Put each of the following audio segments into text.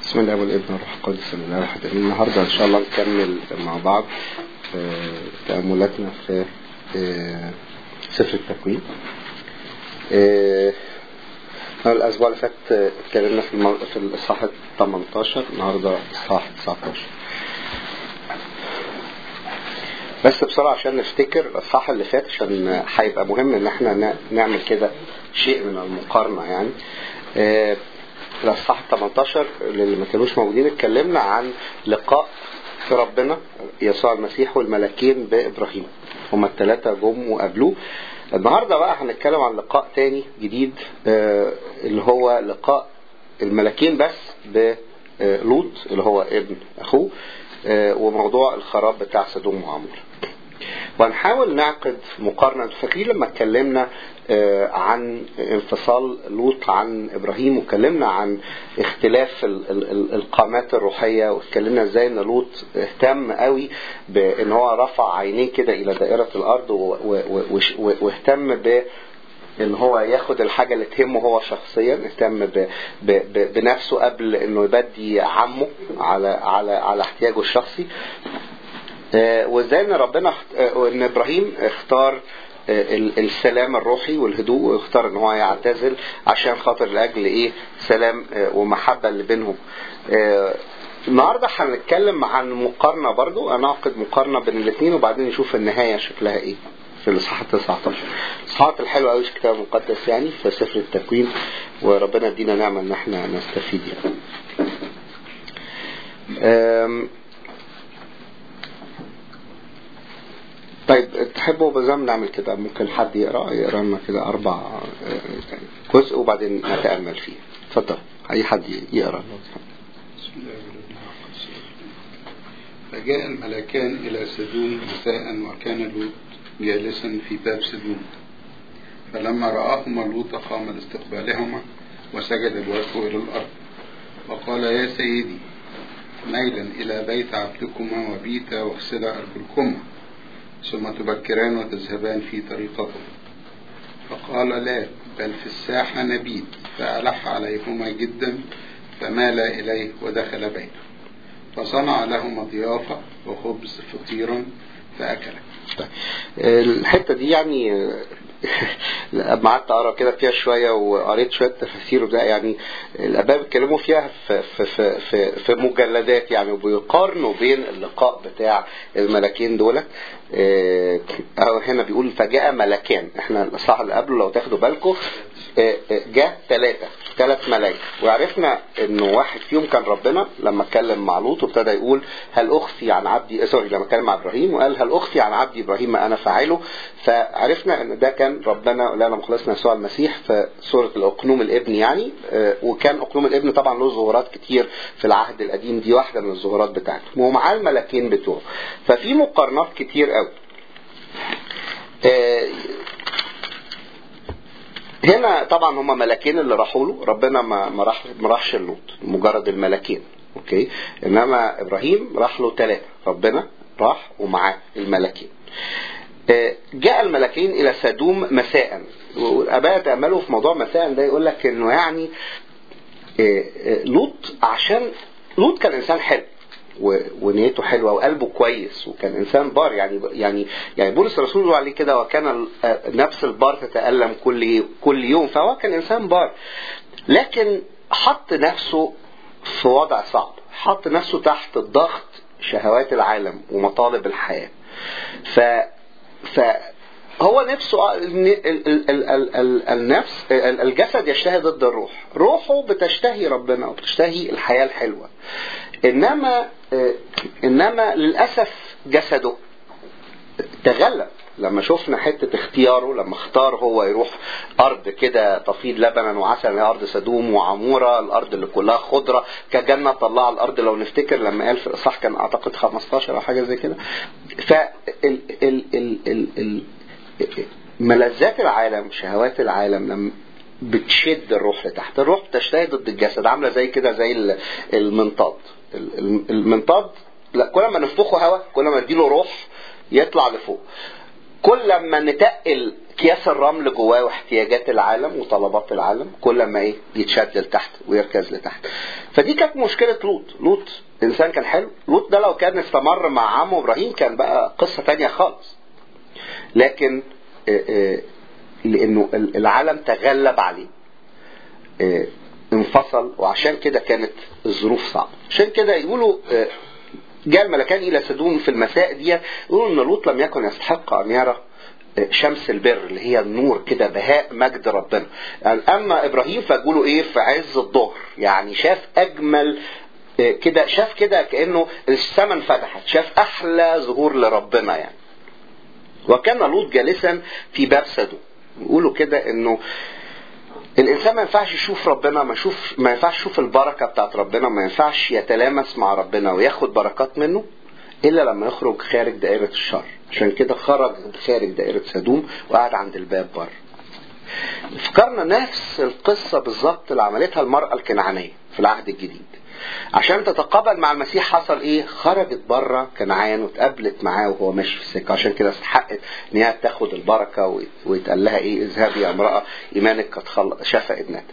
بسم الله والابن والروح القدس من الله واحد امين النهارده ان شاء الله نكمل مع بعض تأملاتنا في سفر التكوين الاسبوع اللي فات اتكلمنا في المو... في الاصحاح 18 النهارده اصحاح 19 بس بسرعه عشان نفتكر الاصحاح اللي فات عشان هيبقى مهم ان احنا نعمل كده شيء من المقارنه يعني الاصحاح 18 اللي ما كانوش موجودين اتكلمنا عن لقاء في ربنا يسوع المسيح والملاكين بابراهيم هما الثلاثه جم وقابلوه النهارده بقى هنتكلم عن لقاء تاني جديد اللي هو لقاء الملاكين بس بلوط اللي هو ابن اخوه وموضوع الخراب بتاع سدوم وعمور وهنحاول نعقد مقارنة فاكرين لما اتكلمنا عن انفصال لوط عن ابراهيم واتكلمنا عن اختلاف القامات الروحية واتكلمنا ازاي ان لوط اهتم قوي بان هو رفع عينيه كده الى دائرة الارض واهتم ب ان هو ياخد الحاجه اللي تهمه هو شخصيا اهتم ب ب ب بنفسه قبل انه يبدي عمه على على على احتياجه الشخصي وازاي ان ربنا ان ابراهيم اختار السلام الروحي والهدوء واختار ان هو يعتزل عشان خاطر لاجل ايه سلام ومحبه اللي بينهم النهارده هنتكلم عن مقارنه برضو هنعقد مقارنه بين الاثنين وبعدين نشوف النهايه شكلها ايه في الاصحاح 19 الاصحاحات الحلوه قوي في الكتاب المقدس يعني في سفر التكوين وربنا يدينا نعمه ان احنا نستفيد يعني. طيب تحبوا بزام نعمل كده ممكن حد يقرا يقرا لنا كده اربع جزء وبعدين نتامل فيه اتفضل اي حد يقرا بسم الله فجاء الملكان إلى سدوم مساء وكان لوط جالسا في باب سدوم فلما رآهما لوط قام لاستقبالهما وسجد بوجهه إلى الأرض وقال يا سيدي ميلا إلى بيت عبدكما وبيتا واغسلا أرجلكما ثم تبكران وتذهبان في طريقكم فقال لا بل في الساحة نبيت فألح عليهما جدا فمال إليه ودخل بيته فصنع لهما ضيافة وخبز فطيرا فأكل الحتة دي يعني لما قعدت اقرا كده فيها شويه وقريت شويه تفاسير وده يعني الاباء بيتكلموا فيها في في في في, في مجلدات يعني وبيقارنوا بين اللقاء بتاع الملكين دول اهو هنا بيقول فجاء ملكان احنا الاصحاح اللي قبله لو تاخدوا بالكم جاء ثلاثه ثلاث ملاك وعرفنا انه واحد فيهم كان ربنا لما اتكلم مع لوط وابتدى يقول هل اخفي عن عبدي سوري لما اتكلم مع ابراهيم وقال هل اخفي عن عبدي ابراهيم ما انا فاعله فعرفنا ان ده كان ربنا لنا مخلصنا يسوع المسيح في سوره الاقنوم الابن يعني وكان اقنوم الابن طبعا له ظهورات كتير في العهد القديم دي واحده من الظهورات بتاعته ومعاه الملكين بتوعه ففي مقارنات كتير قوي هنا طبعا هما ملكين اللي راحوا له ربنا ما ما راح ما راحش لوط مجرد الملكين اوكي انما ابراهيم راح له ثلاثه ربنا راح ومعاه الملكين جاء الملكين الى سدوم مساء والاباء تاملوا في موضوع مساء ده يقول لك انه يعني لوط عشان لوط كان انسان حلو ونيته حلوه وقلبه كويس وكان انسان بار يعني يعني يعني بولس الرسول يقول عليه كده وكان نفس البار تتالم كل كل يوم فهو كان انسان بار لكن حط نفسه في وضع صعب حط نفسه تحت الضغط شهوات العالم ومطالب الحياه ف فهو نفسه النفس الجسد يشتهي ضد الروح روحه بتشتهي ربنا وبتشتهي الحياه الحلوه انما انما للاسف جسده تغلب لما شفنا حتة اختياره لما اختار هو يروح أرض كده تفيض لبنا وعسل أرض سدوم وعمورة الأرض اللي كلها خضرة كجنة طلع الأرض لو نفتكر لما قال في الإصحاح كان أعتقد 15 أو حاجة زي كده ف ملذات العالم شهوات العالم لما بتشد الروح لتحت الروح بتجتهد ضد الجسد عاملة زي كده زي المنطاد المنطاد لا كل ما نفخه هواء كل ما نديله روح يطلع لفوق كل ما نتقل اكياس الرمل جواه واحتياجات العالم وطلبات العالم كل ما ايه يتشد لتحت ويركز لتحت فدي كانت مشكله لوط لوط انسان كان حلو لوط ده لو كان استمر مع عمه ابراهيم كان بقى قصه تانية خالص لكن آه، آه، لانه العالم تغلب عليه آه، انفصل وعشان كده كانت الظروف صعبه عشان كده يقولوا آه، جاء الملكان الى سدوم في المساء دي يقولوا ان لوط لم يكن يستحق ان يرى آه، شمس البر اللي هي النور كده بهاء مجد ربنا يعني اما ابراهيم فقولوا ايه في عز الظهر يعني شاف اجمل آه، كده شاف كده كانه السماء انفتحت شاف احلى ظهور لربنا يعني وكان لوط جالسا في باب سدوم يقولوا كده انه الانسان ما ينفعش يشوف ربنا ما يشوف ما ينفعش يشوف البركه بتاعت ربنا ما ينفعش يتلامس مع ربنا وياخد بركات منه الا لما يخرج خارج دائره الشر عشان كده خرج خارج دائره سدوم وقعد عند الباب بره فكرنا نفس القصه بالظبط اللي عملتها المراه الكنعانيه في العهد الجديد عشان تتقابل مع المسيح حصل ايه خرجت بره كنعان واتقابلت معاه وهو ماشي في السكه عشان كده استحقت ان هي تاخد البركه ويت- ويتقال لها ايه اذهبي يا امراه ايمانك قد خل- شفى ابنتك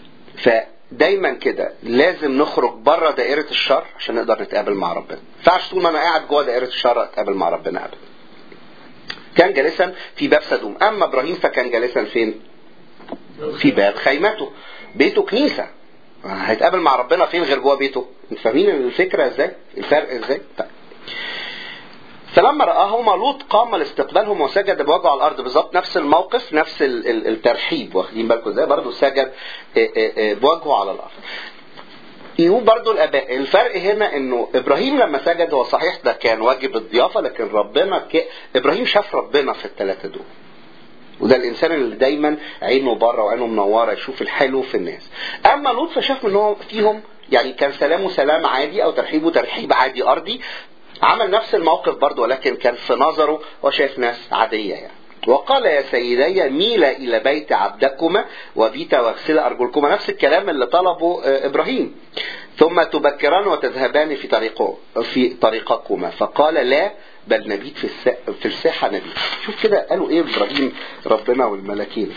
فدايما كده لازم نخرج بره دائره الشر عشان نقدر نتقابل مع ربنا ما ينفعش طول ما انا قاعد جوه دائره الشر اتقابل مع ربنا ابدا كان جالسا في باب سدوم اما ابراهيم فكان جالسا فين في باب خيمته بيته كنيسه هيتقابل مع ربنا فين غير جوه بيته انتوا فاهمين الفكره ازاي الفرق ازاي طيب. فلما رآهما لوط قام لاستقبالهم وسجد بوجهه على الارض بالظبط نفس الموقف نفس ال- ال- الترحيب واخدين بالكم ازاي برضه سجد آه، آه، آه، بوجهه على الارض يقول برضو الاباء الفرق هنا انه ابراهيم لما سجد هو صحيح ده كان واجب الضيافه لكن ربنا ك... ابراهيم شاف ربنا في الثلاثه دول وده الانسان اللي دايما عينه بره وعينه منوره يشوف الحلو في الناس اما لوط فشاف ان هو فيهم يعني كان سلامه سلام عادي او ترحيبه ترحيب عادي ارضي عمل نفس الموقف برضه ولكن كان في نظره هو شايف ناس عاديه يعني وقال يا سيدي ميلا الى بيت عبدكما وبيتا واغسل ارجلكما نفس الكلام اللي طلبه آه، ابراهيم ثم تبكران وتذهبان في طريقه في طريقكما فقال لا بل نبيت في الس- في الساحه نبيت شوف كده قالوا ايه ابراهيم ربنا والملاكين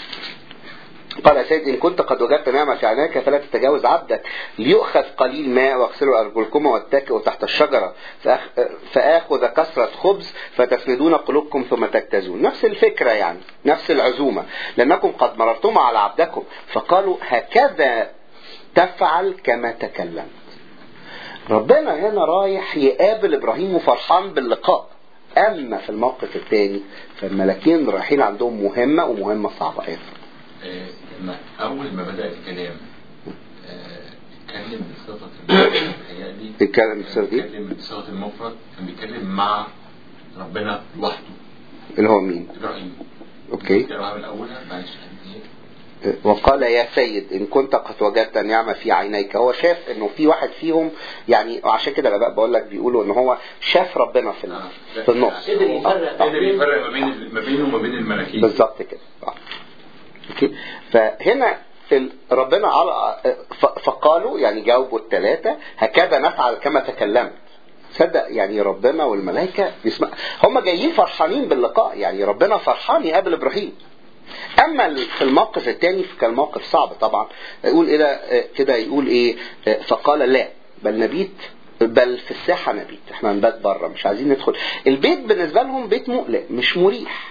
قال يا سيد إن كنت قد وجدت نعمة في عينيك فلا تتجاوز عبدك ليؤخذ قليل ماء واغسلوا أرجلكما واتكئوا تحت الشجرة فأخ- فآخذ كسرة خبز فتسندون قلوبكم ثم تجتازون نفس الفكرة يعني نفس العزومة لأنكم قد مررتم على عبدكم فقالوا هكذا تفعل كما تكلمت ربنا هنا رايح يقابل إبراهيم وفرحان باللقاء أما في الموقف الثاني فالملاكين رايحين عندهم مهمة ومهمة صعبة أيضا آه، لما اول ما بدا الكلام آه، اتكلم بصيغه المفرد متهيألي بيتكلم بصيغة إيه؟ اتكلم بصيغه المفرد كان بيتكلم مع ربنا لوحده اللي هو مين ابراهيم اوكي القراءه من اولها معلش كانت ايه وقال يا سيد ان كنت قد وجدت نعمه في عينيك هو شاف انه في واحد فيهم يعني عشان كده الاباء بقول لك بيقولوا ان هو شاف ربنا في ال- في النص قدر يفرق آه، قدر يفرق ما بين ما بينه وما بين الملكين بالظبط كده آه. اوكي فهنا ال- ربنا على ف- فقالوا يعني جاوبوا الثلاثه هكذا نفعل كما تكلمت صدق يعني ربنا والملائكه بيسمع هم جايين فرحانين باللقاء يعني ربنا فرحان يقابل ابراهيم اما ال- في الموقف الثاني كان موقف صعب طبعا يقول ايه ده- كده يقول ايه فقال لا بل نبيت بل في الساحه نبيت احنا نبات بره مش عايزين ندخل البيت بالنسبه لهم بيت مقلق مش مريح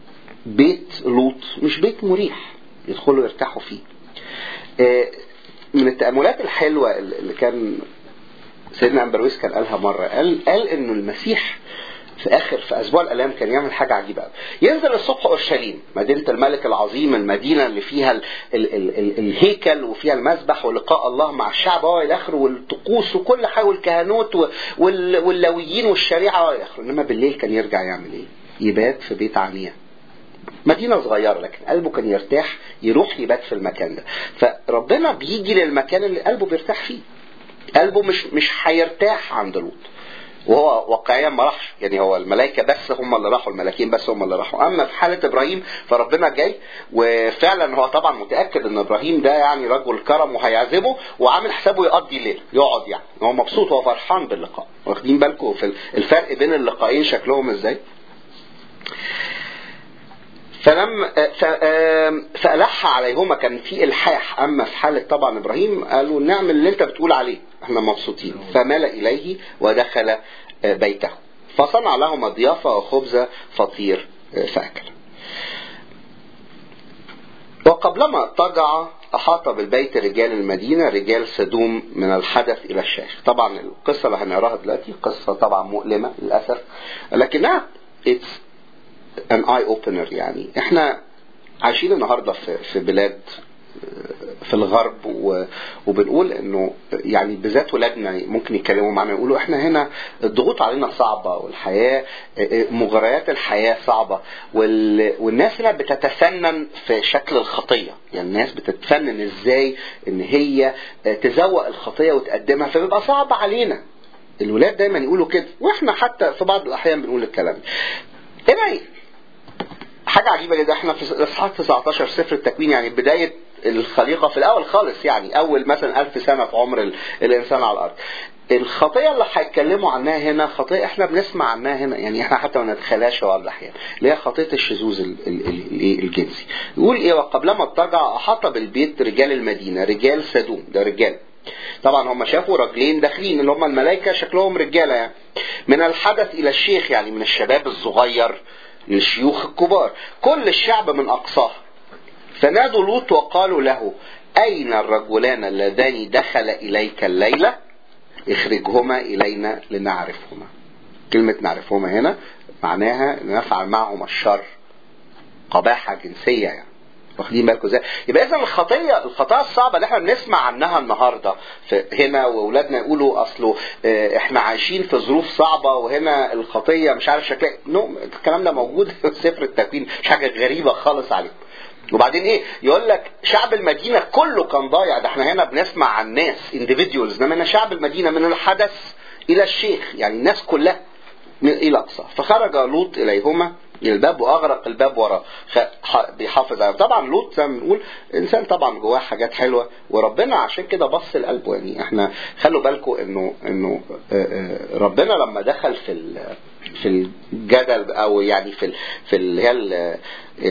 بيت لوط مش بيت مريح يدخلوا يرتاحوا فيه آه، من التأملات الحلوة اللي كان سيدنا أمبرويس كان قالها مرة قال قال إنه المسيح في آخر في أسبوع الآلام كان يعمل حاجة عجيبة قوي ينزل الصبح أورشليم مدينة الملك العظيم المدينة اللي فيها ال ال ال ال الهيكل وفيها المسبح ولقاء الله مع الشعب هو إلى آخره والطقوس وكل حاجة والكهنوت و- وال- واللويين والشريعة إلى آخره إنما بالليل كان يرجع يعمل إيه؟ يبات في بيت عنيا مدينة صغيرة لكن قلبه كان يرتاح يروح يبات في المكان ده فربنا بيجي للمكان اللي قلبه بيرتاح فيه قلبه مش مش هيرتاح عند لوط وهو واقعيا ما راحش يعني هو الملائكه بس هم اللي راحوا الملاكين بس هم اللي راحوا اما في حاله ابراهيم فربنا جاي وفعلا هو طبعا متاكد ان ابراهيم ده يعني رجل كرم وهيعزمه وعامل حسابه يقضي الليل يقعد يعني هو مبسوط هو فرحان باللقاء واخدين بالكم في الفرق بين اللقاءين شكلهم ازاي فلم ف- آم، فألح عليهما كان في إلحاح أما في حالة طبعا إبراهيم قالوا نعمل اللي أنت بتقول عليه احنا مبسوطين فمال إليه ودخل آه، بيته فصنع لهما ضيافة وخبز فطير آه، فأكل وقبلما اضطجع أحاط بالبيت رجال المدينة رجال سدوم من الحدث إلى الشيخ طبعا القصة اللي هنقراها دلوقتي قصة طبعا مؤلمة للأسف لكنها it's an eye opener يعني احنا عايشين النهاردة في, في بلاد في الغرب و- وبنقول انه يعني بالذات ولادنا ممكن يتكلموا معانا يقولوا احنا هنا الضغوط علينا صعبه والحياه مغريات الحياه صعبه وال- والناس هنا بتتفنن في شكل الخطيه يعني الناس بتتفنن ازاي ان هي تزوق الخطيه وتقدمها فبيبقى صعب علينا الولاد دايما يقولوا كده واحنا حتى في بعض الاحيان بنقول الكلام ده هنا حاجة عجيبة جدا احنا في اصحاح 19 سفر التكوين يعني بداية الخليقة في الأول خالص يعني أول مثلا ألف سنة في عمر ال- الإنسان على الأرض. الخطية اللي هيتكلموا عنها هنا خطية احنا بنسمع عنها هنا يعني احنا حتى ما نتخيلهاش في بعض الأحيان اللي هي خطية الشذوذ ال- ال- ال- الإيه؟ الجنسي. يقول إيه وقبلما اضطجع أحاط بالبيت رجال المدينة رجال سدوم ده رجال طبعا هم شافوا رجلين داخلين اللي هم الملائكة شكلهم رجالة يعني من الحدث إلى الشيخ يعني من الشباب الصغير للشيوخ الكبار كل الشعب من أقصاه فنادوا لوط وقالوا له أين الرجلان اللذان دخل إليك الليلة اخرجهما إلينا لنعرفهما كلمة نعرفهما هنا معناها نفعل معهما الشر قباحة جنسية يعني واخدين بالكم ازاي؟ يبقى اذا الخطيه الخطايا الصعبه اللي احنا بنسمع عنها النهارده في هنا واولادنا يقولوا اصله اه، احنا عايشين في ظروف صعبه وهنا الخطيه مش عارف شكلها نو الكلام ده موجود في سفر التكوين مش حاجه غريبه خالص عليهم. وبعدين ايه يقول لك شعب المدينه كله كان ضايع ده احنا هنا بنسمع عن ناس individuals انما هنا شعب المدينه من الحدث الى الشيخ يعني الناس كلها من الى اقصى فخرج لوط اليهما الى الباب واغرق الباب وراه خ- ح- بيحافظ عليه طبعا لوط زي ما بنقول انسان طبعا جواه حاجات حلوه وربنا عشان كده بص لقلبه يعني احنا خلوا بالكم انه انه آه، آه، ربنا لما دخل في ال- في الجدل او يعني في ال في اللي هي ال-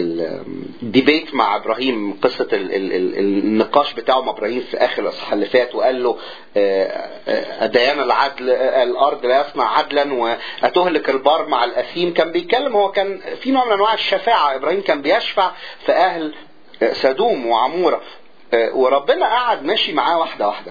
الديبيت مع ابراهيم قصه ال ال ال النقاش بتاعه مع ابراهيم في اخر الاصحاح اللي فات وقال له آه، آه، اديان العدل آه، الارض لا يصنع عدلا واتهلك البار مع الاثيم كان بيتكلم هو كان في نوع من انواع الشفاعه ابراهيم كان بيشفع في اهل آه، سدوم وعموره آه، وربنا قعد ماشي معاه واحده واحده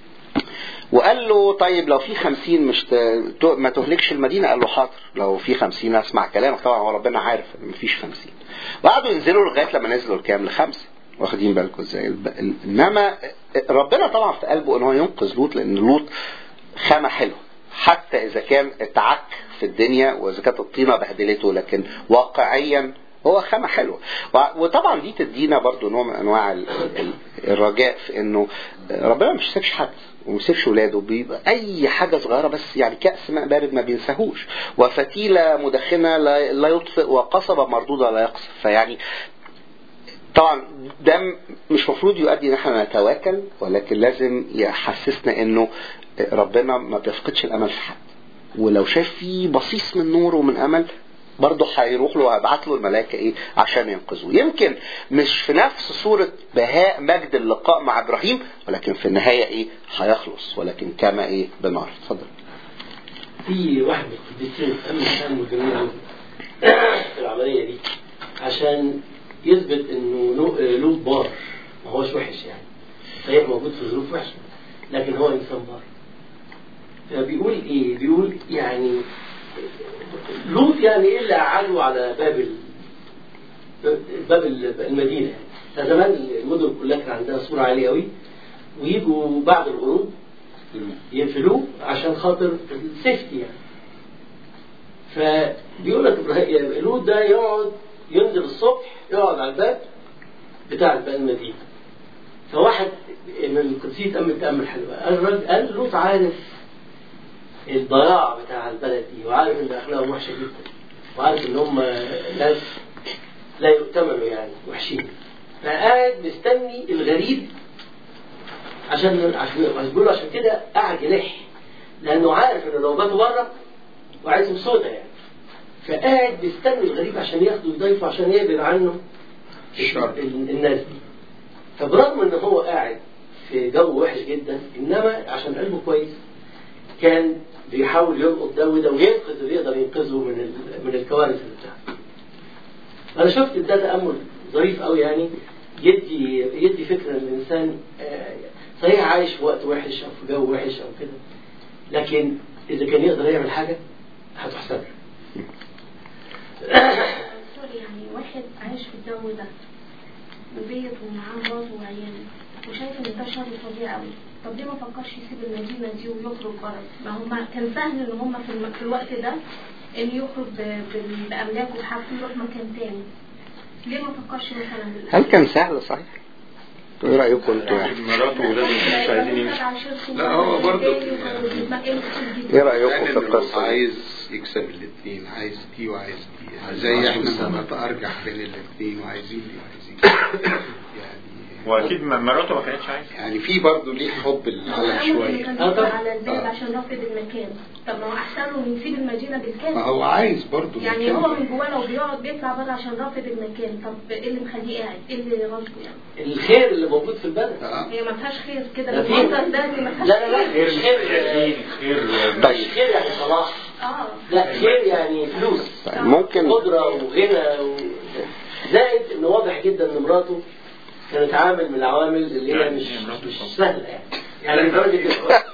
وقال له طيب لو في خمسين مش ت... ت- ما تهلكش المدينة قال له حاضر لو في خمسين اسمع كلامك طبعا هو ربنا عارف ان مفيش خمسين وقعدوا ينزلوا لغاية لما نزلوا الكام لخمسة واخدين بالكم ازاي الب... ال- انما ربنا طبعا في قلبه ان هو ينقذ لوط لان لوط خامة حلوة حتى اذا كان اتعك في الدنيا واذا كانت الطينة بهدلته لكن واقعيا هو خامة حلوة وع- وطبعا دي تدينا برضو نوع من انواع ال- ال- الرجاء في انه ربنا مش سيبش حد وما يسيبش ولاده بيبقى اي حاجه صغيره بس يعني كاس ماء بارد ما بينساهوش وفتيله مدخنه لا, لا يطفئ وقصبه مردوده لا يقصف فيعني طبعا ده م- مش مفروض يؤدي ان احنا نتواكل ولكن لازم يحسسنا انه ربنا ما بيفقدش الامل في حد ولو شاف فيه بصيص من نور ومن امل برضه هيروح له وهيبعت له الملائكه ايه عشان ينقذوه يمكن مش في نفس صوره بهاء مجد اللقاء مع ابراهيم ولكن في النهايه ايه هيخلص ولكن كما ايه بنار اتفضل في واحد من القديسين قام كلام جميل قوي في العمليه دي عشان يثبت انه لو- لوط بار ما هوش وحش يعني صحيح موجود في ظروف وحشه لكن هو انسان بار فبيقول ايه؟ بيقول يعني لوط يعني ايه اللي قعدوا على باب ال... باب ال- المدينه يعني فزمان المدن كلها كان عندها سور عاليه قوي ويجوا بعد الغروب يقفلوه عشان خاطر السيفتي يعني فبيقول لك ابراهيم لوط ده يقعد ينزل الصبح يقعد على الباب بتاع الباب المدينه فواحد من القديسين تأمل تأمل حلو قال الراجل قال لوط عارف الضياع بتاع البلد دي وعارف ان اخلاقهم وحشه جدا وعارف ان هم ناس لا يؤتمنوا يعني وحشين فقاعد مستني الغريب عشان عشان بيقولوا عشان كده قاعد يلح لانه عارف ان لو باتوا بره وعايزهم سودا يعني فقاعد بيستنى الغريب عشان ياخده ويضيفه عشان يبعد عنه الشر. ال- الناس دي فبرغم ان هو قاعد في جو وحش جدا انما عشان قلبه كويس كان بيحاول يلقط ده وده وينقذ اللي يقدر ينقذه من ال- من الكوارث اللي بتاعته. انا شفت ده تامل ظريف قوي يعني يدي يدي فكره ان الانسان آه، صحيح عايش في وقت وحش او في جو وحش او كده لكن اذا كان يقدر يعمل حاجه هتحسب له. سوري يعني واحد عايش في الجو ده وبيت ومعاه مراته وعياله وشايف ان ده شر فظيع قوي طب ليه ما فكرش يسيب المدينه دي ويخرج بره ما هم كان سهل ان هم في, الم... في الوقت ده ان يخرج ب... بال- باملاكه وحاجته يروح مكان تاني ليه ما فكرش مثلا بال- هل كان سهل صحيح؟ ايه رايكم انتوا يعني؟ مراته وولاده مش عايزين يمشوا لا، هو برضه ايه رايكم كان في إنه القصه دي؟ عايز يكسب الاثنين عايز دي وعايز دي زي احنا بنتأرجح بين الاثنين وعايزين دي وعايزين دي. يعني واكيد م- مراته ما كانتش عايزه يعني في برضه ليه حب العالم شويه كان آه، طبعا. بيدور على الباب آه. عشان رافض المكان طب ما هو احسن له من يسيب المدينه بالكامل ما هو عايز برضه يعني مكان. هو من جواه لو بيقعد بيطلع بره عشان رافض المكان طب ايه اللي مخليه قاعد؟ ايه اللي غصبه يعني؟ الخير اللي موجود في البلد آه. هي ما فيهاش خير كده لا في. المنظر ده إن ما لا فيهاش لا لا خير. مش خير خير مش خير يعني صلاح اه لا خير يعني فلوس طيب، ممكن قدرة وغنى و... زائد ان واضح جدا ان مراته كانت عامل من العوامل اللي هي يعني مش هي مراته مش طبعا. سهلة يعني يعني لدرجة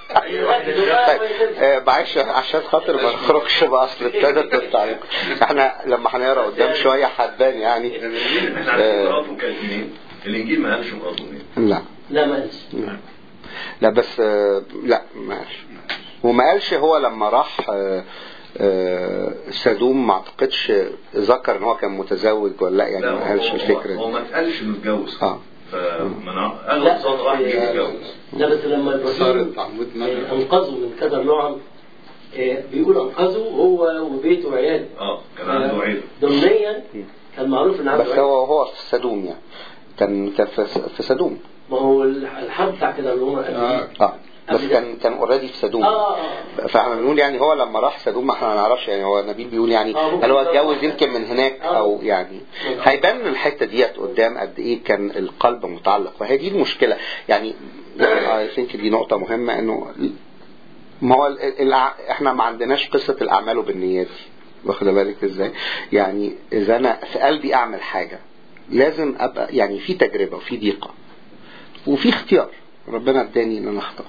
طيب آه، معلش عشان خاطر ما نخرجش باصل ابتدت التعليق احنا لما هنقرا قدام شويه هتبان يعني احنا عارفين مراته كانت منين الانجيل ما قالش مراته منين لا لا ما قالش لا. لا بس آه، لا ما قالش وما قالش هو لما راح آه، آه، سدوم ما اعتقدش ذكر ان هو كان متزوج ولا لا يعني لا، ما هو- قالش هو- الفكره هو دي ما اتقالش انه اتجوز اه فمن اغلب لا ظن راح مش بس متجوز لا بس لما صار ابراهيم التعمد آه، نجا انقذه من كذا نوع آه، بيقول انقذه هو وبيته وعياله اه كان عنده عيله ضمنيا كان معروف ان عنده بس عيلة. هو هو في سدوم يعني كان كان في في سدوم ما هو الحرب بتاع كده اللي هم قبل آه. دي. اه بس كان كان اوريدي في سدوم اه اه فاحنا بنقول يعني هو لما راح سدوم ما احنا ما نعرفش يعني هو نبيل بيقول يعني آه، ممكن هل هو ده اتجوز صح. يمكن من هناك آه. او يعني هيبان من الحته ديت قدام قد ايه كان القلب متعلق فهي دي المشكله يعني اي ثينك دي نقطه مهمه انه ما هو ال- الع- احنا ما عندناش قصه الاعمال وبالنيات دي واخد بالك ازاي يعني اذا انا في قلبي اعمل حاجه لازم ابقى يعني في تجربه وفي ضيقه وفي اختيار ربنا اداني ان انا اختار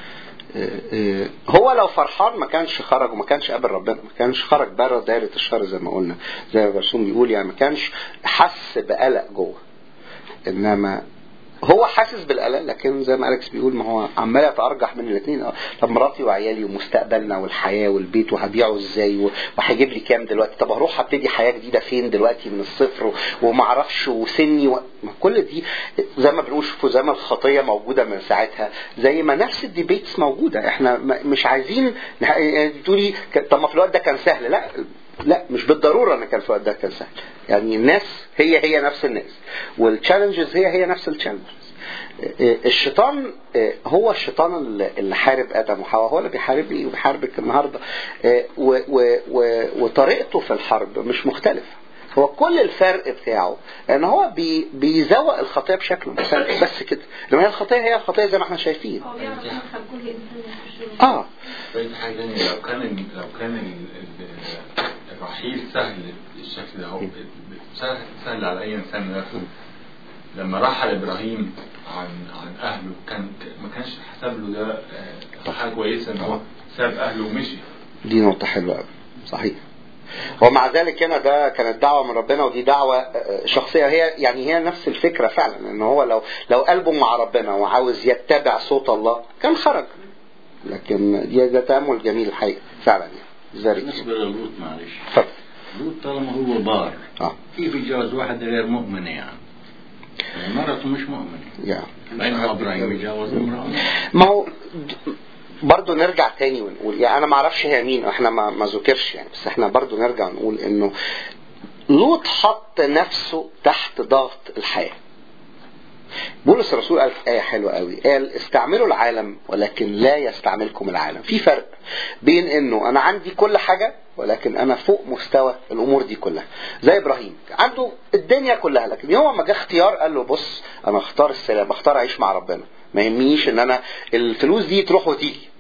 هو لو فرحان ما كانش خرج وما كانش قابل ربنا ما كانش خرج بره دايرة الشر زي ما قلنا زي ما الرسول بيقول يعني ما كانش حس بقلق جوه انما هو حاسس بالقلق لكن زي ما اليكس بيقول ما هو عمال يتارجح بين الاثنين طب مراتي وعيالي ومستقبلنا والحياه والبيت وهبيعه ازاي و- وهيجيب لي كام دلوقتي طب هروح ابتدي حياه جديده فين دلوقتي من الصفر و- وما اعرفش وسني و... ما كل دي زي ما بنقول شوفوا زي ما الخطيه موجوده من ساعتها زي ما نفس الديبيتس موجوده احنا م- مش عايزين نح- يعني تقولي ك- طب ما في الوقت ده كان سهل لا لا مش بالضروره ان كان في الوقت ده كان سهل يعني الناس هي هي نفس الناس والتشالنجز هي هي نفس التشالنجز الشيطان هو الشيطان اللي اللي حارب ادم وحواء هو اللي بيحاربني وبيحاربك النهارده و- و- و- وطريقته في الحرب مش مختلفه هو كل الفرق بتاعه ان هو بي بيزوق الخطيه بشكل مختلف بس كده لما هي الخطيه هي الخطيه زي ما احنا شايفين هو بيعرف يدخل كل انسان يخش له. اه طيب حاجة تانية لو كان ال- لو كان ال- ال- الرحيل سهل بالشكل ده هو سهل, سهل على أي إنسان نفسه لما رحل إبراهيم عن عن أهله كان ما كانش حسب له ده آه، حاجة كويسة إن هو ساب أهله ومشي دي نقطة حلوة قوي صحيح ومع ذلك هنا ده كانت دعوة من ربنا ودي دعوة آه، شخصية هي يعني هي نفس الفكرة فعلا ان هو لو لو قلبه مع ربنا وعاوز يتبع صوت الله كان خرج لكن دي- ده تأمل جميل الحقيقة فعلا يعني زي بالنسبة للوط معلش اتفضل لوط طالما هو بار اه كيف يتجوز واحدة غير مؤمنة يعني؟ يعني مرته مش مؤمنة يعني بينما ابراهيم يتجوز امرأة ما هو د- برضه نرجع تاني ونقول يعني انا ما اعرفش هي مين احنا ما ما ذكرش يعني بس احنا برضه نرجع نقول انه لوط حط نفسه تحت ضغط الحياه بولس الرسول قال في آية حلوة قوي قال استعملوا العالم ولكن لا يستعملكم العالم في فرق بين انه انا عندي كل حاجة ولكن انا فوق مستوى الامور دي كلها زي ابراهيم عنده الدنيا كلها لكن يوم ما جه اختيار قال له بص انا اختار السلام اختار اعيش مع ربنا ما يهمنيش ان انا الفلوس دي تروح وتيجي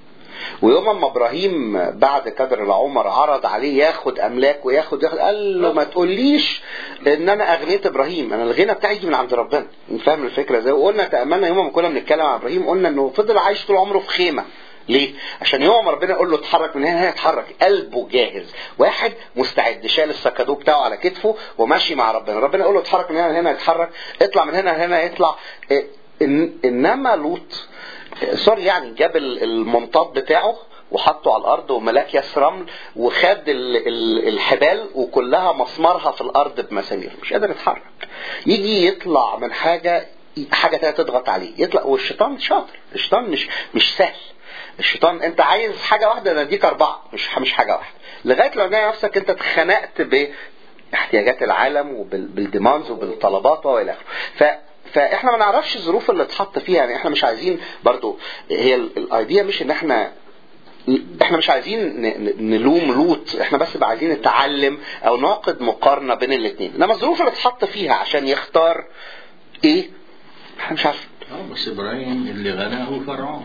ويوم ما ابراهيم بعد كدر العمر عرض عليه ياخد املاك وياخد ياخد قال له ما تقوليش ان انا اغنيت ابراهيم انا الغنى بتاعي يجي من عند ربنا فاهم الفكره ازاي وقلنا تاملنا يوم ما كنا بنتكلم عن ابراهيم قلنا انه فضل عايش طول عمره في خيمه ليه؟ عشان يوم ما ربنا يقول له اتحرك من هنا هيتحرك قلبه جاهز واحد مستعد شال السكادو بتاعه على كتفه وماشي مع ربنا ربنا يقول له اتحرك من هنا هنا يتحرك اطلع من هنا هنا يطلع إيه، إن- انما لوط سوري يعني جاب ال- المنطاد بتاعه وحطه على الارض وملاك ياس رمل وخد ال- ال- الحبال وكلها مسمارها في الارض بمسامير مش قادر يتحرك يجي يطلع من حاجه حاجه تانية تضغط عليه يطلع والشيطان شاطر الشيطان مش مش سهل الشيطان انت عايز حاجه واحده انا اديك اربعه مش مش حاجه واحده لغايه لو تلاقي نفسك انت اتخنقت باحتياجات العالم وبالديماندز وبالطلبات والى اخره ف فاحنا ما نعرفش الظروف اللي اتحط فيها يعني احنا مش عايزين برضو هي ال- الايديا مش ان احنا احنا مش عايزين ن- ن- نلوم لوط احنا بس بقى عايزين نتعلم او نعقد مقارنه بين الاثنين انما الظروف اللي اتحط فيها عشان يختار ايه احنا مش عارفين اه بس ابراهيم اللي غناه فرعون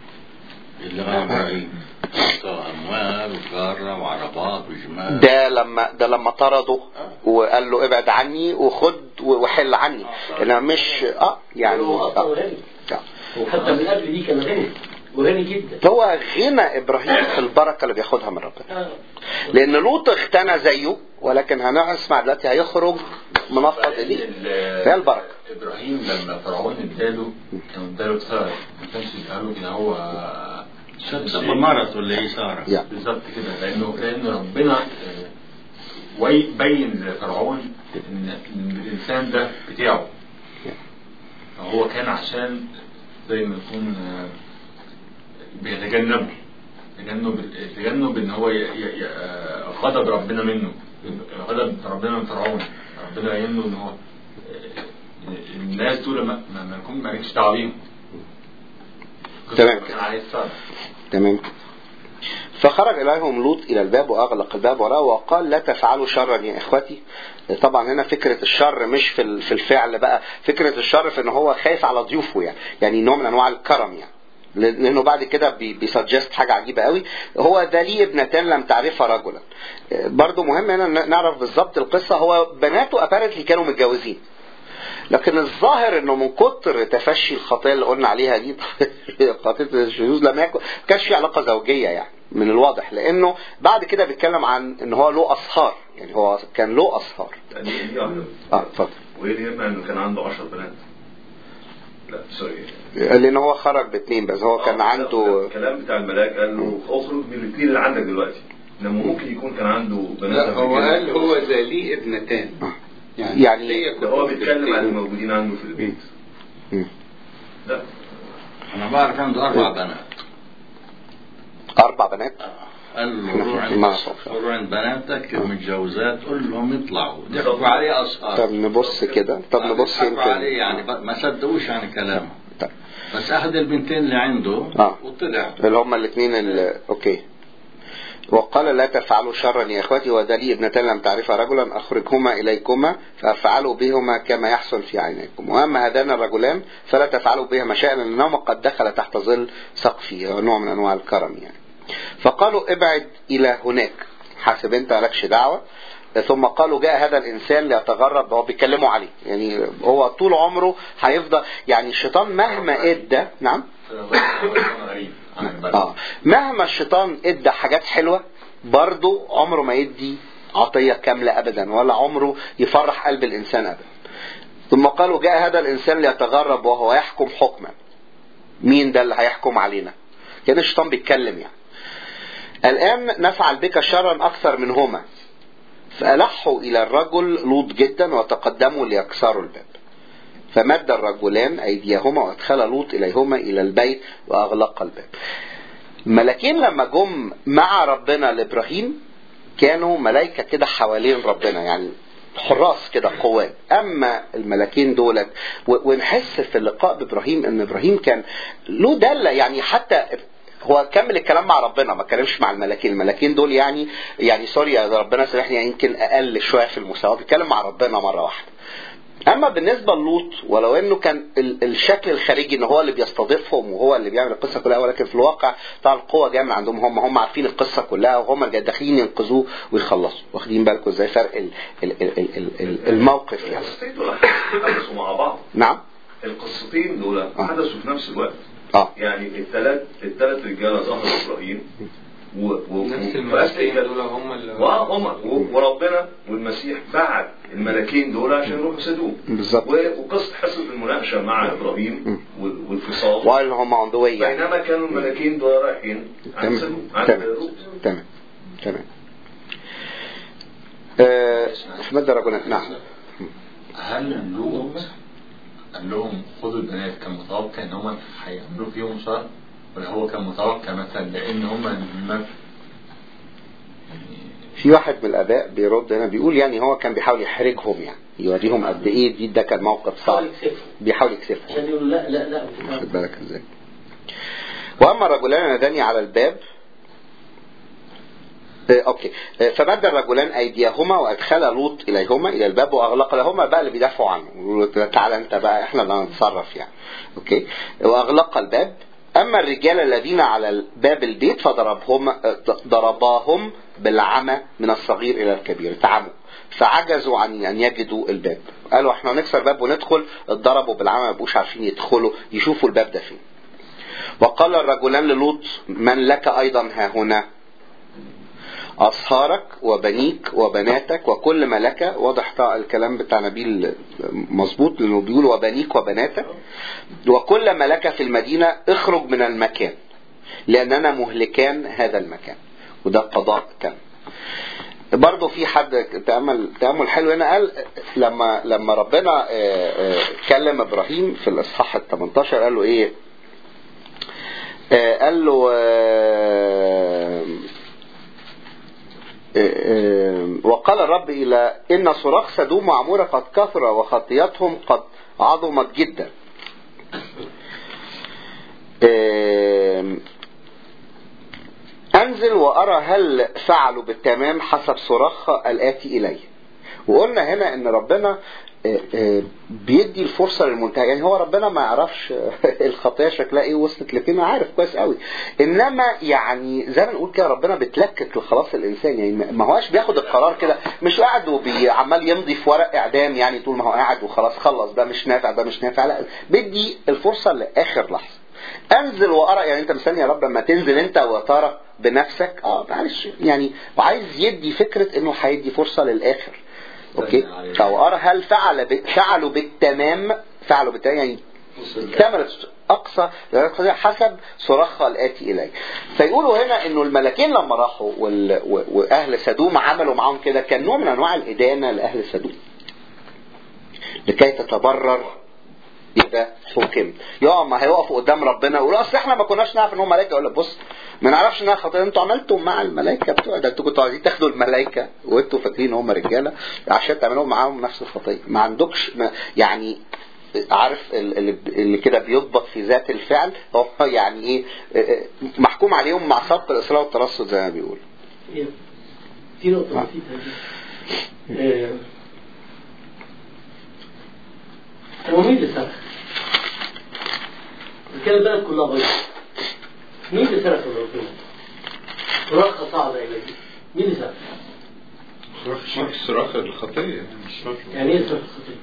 اللي غنى ابراهيم اعطاه اموال وكاره وعربات وجمال ده لما ده لما طرده وقال له ابعد عني وخد وحل عني انا مش اه يعني هو اصلا آه. غني آه. وحتى من قبل دي كان غني وغني جدا هو غنى ابراهيم في البركه اللي بياخدها من ربنا آه. لان لوط اغتنى زيه ولكن هنسمع دلوقتي هيخرج منفض ايديه فهي البركه ابراهيم لما فرعون اداله كان اداله ثار ما كانش قالوا كده هو سبب مرض ولا ايه ساره يا. بالظبط كده لانه لان ربنا آه، وي- بين لفرعون ان إن الانسان ده بتاعه فهو كان عشان زي ما يكون آه، بيتجنبه تجنب تجنب ان هو ي- ي- ي- آه، غضب ربنا منه غضب ربنا من فرعون ربنا قايل له ان هو آه، الناس دول ما ما ما يكون مالكش دعوه بيهم تمام. كان عليه الصبر تمام فخرج إليهم لوط إلى الباب وأغلق الباب وراه وقال لا تفعلوا شرا يا إخوتي طبعا هنا فكرة الشر مش في ال- في الفعل بقى فكرة الشر في إن هو خايف على ضيوفه يعني يعني نوع من أنواع الكرم يعني لانه بعد كده بي- بيسجست حاجه عجيبه قوي هو ده ليه ابنتان لم تعرفها رجلا برضو مهم هنا ن- نعرف بالظبط القصه هو بناته ابارنتلي كانوا متجوزين لكن الظاهر انه من كتر تفشي الخطيه اللي قلنا عليها دي خطيه الشذوذ لم يكن ما كانش في علاقه زوجيه يعني من الواضح لانه بعد كده بيتكلم عن ان هو له اصهار يعني هو كان له اصهار يعني دي واحدة اه اتفضل وايه اللي يمنع انه كان عنده 10 بنات؟ لا سوري لان هو خرج باثنين بس هو كان آه، عنده الكلام بتاع الملاك قال له اخرج من الاثنين اللي عندك دلوقتي انما ممكن يكون كان عنده بنات لا قبل هو كده. قال هو ذا لي ابنتان يعني يعني- هي ده هو كلهم بيتكلم عن ابنتين. الموجودين عنده في البيت مم. لا انا بعرف عنده اربع بنات اربع بنات قال له روح ما عند أعرف. روح عند بناتك المتجوزات قول لهم يطلعوا ضحكوا عليه اصهار طب نبص كده طب نبص ضحكوا عليه يمكن يعني ب- ما صدقوش يعني كلامه طيب. بس اخذ البنتين اللي عنده آه. وطلع اللي هم الاثنين اللي اوكي وقال لا تفعلوا شرا يا اخوتي وذا لي ابنتان لم تعرفا رجلا اخرجهما اليكما فافعلوا بهما كما يحصل في عينيكم واما هذان الرجلان فلا تفعلوا بهما شيئا لانهما قد دخل تحت ظل سقفي هو نوع من انواع الكرم يعني فقالوا ابعد الى هناك حاسب انت مالكش دعوه ثم قالوا جاء هذا الانسان ليتغرب هو بيتكلموا عليه يعني هو طول عمره هيفضل يعني الشيطان مهما ادى نعم غريب عن البلد اه مهما الشيطان ادى حاجات حلوه برضه عمره ما يدي عطيه كامله ابدا ولا عمره يفرح قلب الانسان ابدا ثم قالوا جاء هذا الانسان ليتغرب وهو يحكم حكما مين ده اللي هيحكم علينا كان الشيطان بيتكلم يعني الان نفعل بك شرا اكثر منهما فالحوا الى الرجل لوط جدا وتقدموا ليكسروا الباب فمد الرجلان ايديهما وادخل لوط اليهما الى البيت واغلق الباب ملاكين لما جم مع ربنا لابراهيم كانوا ملائكه كده حوالين ربنا يعني حراس كده قوات اما الملاكين دولت و- ونحس في اللقاء بابراهيم ان ابراهيم كان له دله يعني حتى هو كمل الكلام مع ربنا ما اتكلمش مع الملاكين الملاكين دول يعني يعني سوري يا ربنا سامحني يعني يمكن اقل شويه في المستوى بيتكلم مع ربنا مره واحده اما بالنسبه للوط ولو انه كان ال- الشكل الخارجي ان هو اللي بيستضيفهم وهو اللي بيعمل القصه كلها ولكن في الواقع طبعا القوه جايه من عندهم هم هم عارفين القصه كلها وهم اللي داخلين ينقذوه ويخلصوا واخدين بالكم ازاي فرق ال ال ال ال ال ال الموقف يعني القصتين دول حدثوا مع بعض نعم القصتين دول حدثوا في نفس الوقت اه يعني الثلاث الثلاث رجاله ظهروا ابراهيم و و نفس و- الملاكين فأسلم- دول هم اللي واه هم و- وربنا والمسيح بعت الملاكين دول عشان يروحوا سدوم بالظبط. و- وقصه حصه المناقشه مع ابراهيم وال- والفصال while هم on the way يعني بينما كانوا الملاكين دول رايحين عند تمام سدوم عند تمام لوط تمام تمام آه، احمد رجل نعم هل لوط قال لهم خدوا البنات كان متوقع ان هم هيعملوا فيهم شر ولا هو كان متوقع مثلا لان هم ما في واحد من الاباء بيرد هنا بيقول يعني هو كان بيحاول يحرجهم يعني يوريهم قد ايه دي ده كان موقف صعب حاول يكسفهم بيحاول يكسفهم عشان يقولوا لا لا لا واخد بالك ازاي واما الرجلان اللذان على الباب آه، اوكي آه، فمد الرجلان ايديهما وادخل لوط اليهما الى الباب واغلق لهما بقى اللي بيدافعوا عنه يقولوا له تعالى انت بقى احنا اللي هنتصرف يعني اوكي واغلق الباب اما الرجال الذين على باب البيت فضربهم آه، ضرباهم بالعمى من الصغير الى الكبير تعموا فعجزوا عن ان يجدوا الباب قالوا احنا هنكسر الباب وندخل اتضربوا بالعمى ما بقوش عارفين يدخلوا يشوفوا الباب ده فين وقال الرجلان للوط من لك ايضا ها هنا أصهارك وبنيك وبناتك وكل ما لك واضح طبعا الكلام بتاع نبيل مظبوط لأنه بيقول وبنيك وبناتك وكل ما لك في المدينة اخرج من المكان لأننا مهلكان هذا المكان وده قضاء تام برضه في حد تأمل تأمل حلو هنا قال لما لما ربنا آه، آه، كلم إبراهيم في الإصحاح ال 18 قال له إيه؟ آه، قال له آه، وقال الرب إلى إن صراخ سدوم وعمورة قد كثر وخطيتهم قد عظمت جدا أنزل وأرى هل فعلوا بالتمام حسب صراخ الآتي إليه وقلنا هنا ان ربنا آه، آه، بيدي الفرصه للمنتهى يعني هو ربنا ما يعرفش الخطيه شكلها ايه وصلت لفين عارف كويس قوي انما يعني زي ما نقول كده ربنا بتلكك لخلاص الانسان يعني ما هواش بياخد القرار كده مش قاعد وعمال يمضي في ورق اعدام يعني طول ما هو قاعد وخلاص خلص ده مش نافع ده مش نافع لا بيدي الفرصه لاخر لحظه انزل وارى يعني انت مستني يا رب لما تنزل انت وترى بنفسك اه معلش يعني وعايز يدي فكره انه هيدي فرصه للاخر اوكي او ارى هل فعل ب... فعلوا بالتمام فعلوا بالتمام يعني كملت اقصى حسب صراخها الاتي اليه فيقولوا هنا انه الملاكين لما راحوا وال... و... واهل سدوم عملوا معاهم كده كان نوع من انواع الادانه لاهل سدوم لكي تتبرر يبقى حكم يقع ما هيقفوا قدام ربنا يقولوا اصل احنا ما كناش نعرف ان هم ملائكه يقول لك بص ما نعرفش انها خطيه انتوا عملتوا مع الملائكه بتوع ده انتوا كنتوا عايزين تاخدوا الملائكه وانتوا فاكرين ان هم رجاله عشان تعملوا معاهم نفس الخطيه ما عندكش ما يعني عارف اللي, اللي كده بيضبط في ذات الفعل هو يعني ايه محكوم عليهم مع سبق الاصرار والترصد زي ما بيقول في نقطه بسيطه آه. هو مين اللي صرخ؟ كان البلد كلها بيضاء مين اللي صرخ ربنا؟ صراخ صعب إليه مين اللي صرخ؟ صراخ صراخ الخطية يعني ايه صراخ الخطية؟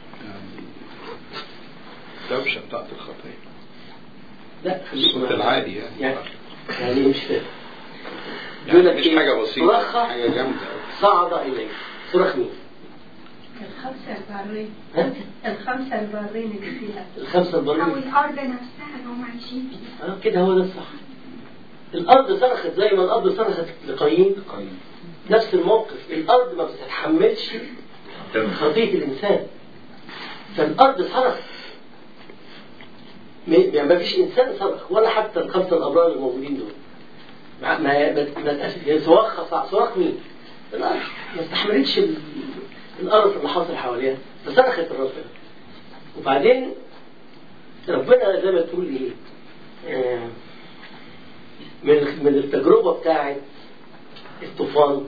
الدوشة بتاعت الخطية لا خليك الصوت معايا. العادي يعني يعني يعني إيه مش فاهم يعني يقول لك مش إيه؟ حاجة بسيطة صراخة حاجة جامدة صعد إليه صراخ مين؟ الخمسة البارين ها؟ الخمسة البارين اللي فيها الخمسة أو الضرورية الأرض نفسها اللي هم عايشين فيها آه كده هو ده الصح الأرض صرخت زي ما الأرض صرخت لقايين قيم نفس الموقف الأرض ما بتتحملش خطية الإنسان فالأرض صرخت م- يعني ما فيش إنسان صرخ ولا حتى الخمسة الأبرار الموجودين دول ما ما ما ما تأسف هي صراخ صع- صراخ مين؟ الأرض ما استحملتش ال- القرف اللي حاصل حواليها فصرخت لربنا وبعدين ربنا زي ما تقول ايه آه، من من التجربه بتاعت الطوفان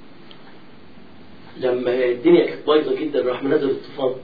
لما الدنيا كانت بايظه جدا راح منزل الطوفان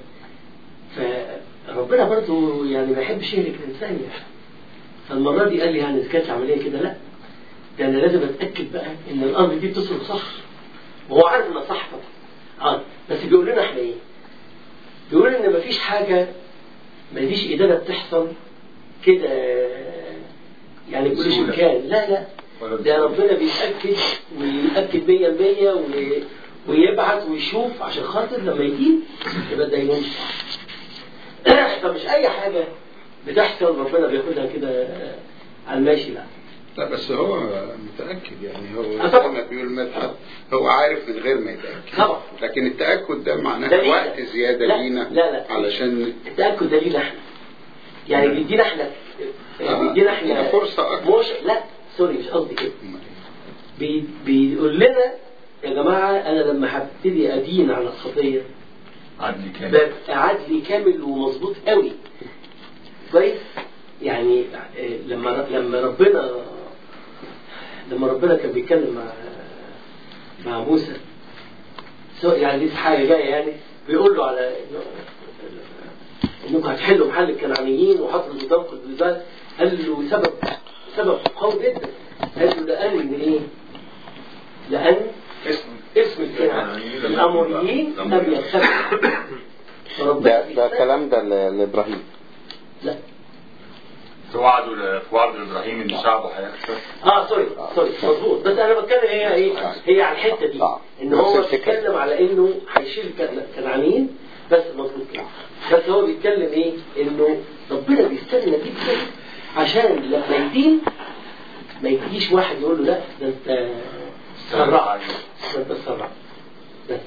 فربنا برضو يعني ما يحبش يهلك الانسان يعني فالمره دي قال لي يعني اذا كانت عمليه كده لا ده انا لازم اتاكد بقى ان الارض دي بتصرف صح وهو عارف انها صح طبعا اه بس بيقول لنا احنا ايه؟ بيقول ان مفيش حاجه ما فيش ادانه بتحصل كده يعني كل شيء بسهولة. كان لا لا ولا ده ربنا بيتاكد ويأكد 100% و... ويبعت ويشوف عشان خاطر لما يجيب يبقى الدينون صح فمش اي حاجه بتحصل ربنا بياخدها كده على الماشي لا لا بس هو متأكد يعني هو آه زي طبعا. ما بيقول مدحت هو عارف من غير ما يتأكد طبعا لكن التأكد ده معناه ده لينا. وقت زيادة لا، لينا لا، لا. علشان التأكد ده لينا احنا يعني بيدينا احنا آه، بيدينا احنا لينا فرصة أكتر. مش لا سوري مش قصدي كده بي بيقول لنا يا جماعة أنا لما هبتدي أدين على الخطية عدل كامل ببقى عدلي كامل ومظبوط قوي كويس يعني آه، لما لما ربنا لما ربنا كان بيتكلم مع مع موسى سو- يعني دي حاجه جايه يعني بيقول له على إنه- انكم هتحلوا محل الكنعانيين وحطوا قدامكم الجبال قال له سبب سبب قوي جدا قال له لان ايه؟ لان اسم اسم الكنعان الاموريين لم يختلفوا فربنا ده ده بيستنى- كلام ده ل- لابراهيم لا في وعده ل- في وعده لابراهيم ان شعبه هيخسر اه سوري سوري مظبوط بس انا بتكلم هي ايه هي على الحته دي آه. ان نفس هو الفكرة. بيتكلم على انه هيشيل الكن- الكنعانيين بس مظبوط كده بس هو بيتكلم ايه انه ربنا بيستنى جدا عشان لما يدين ما يجيش واحد يقول له لا ده انت سرعت ده انت سرعت بس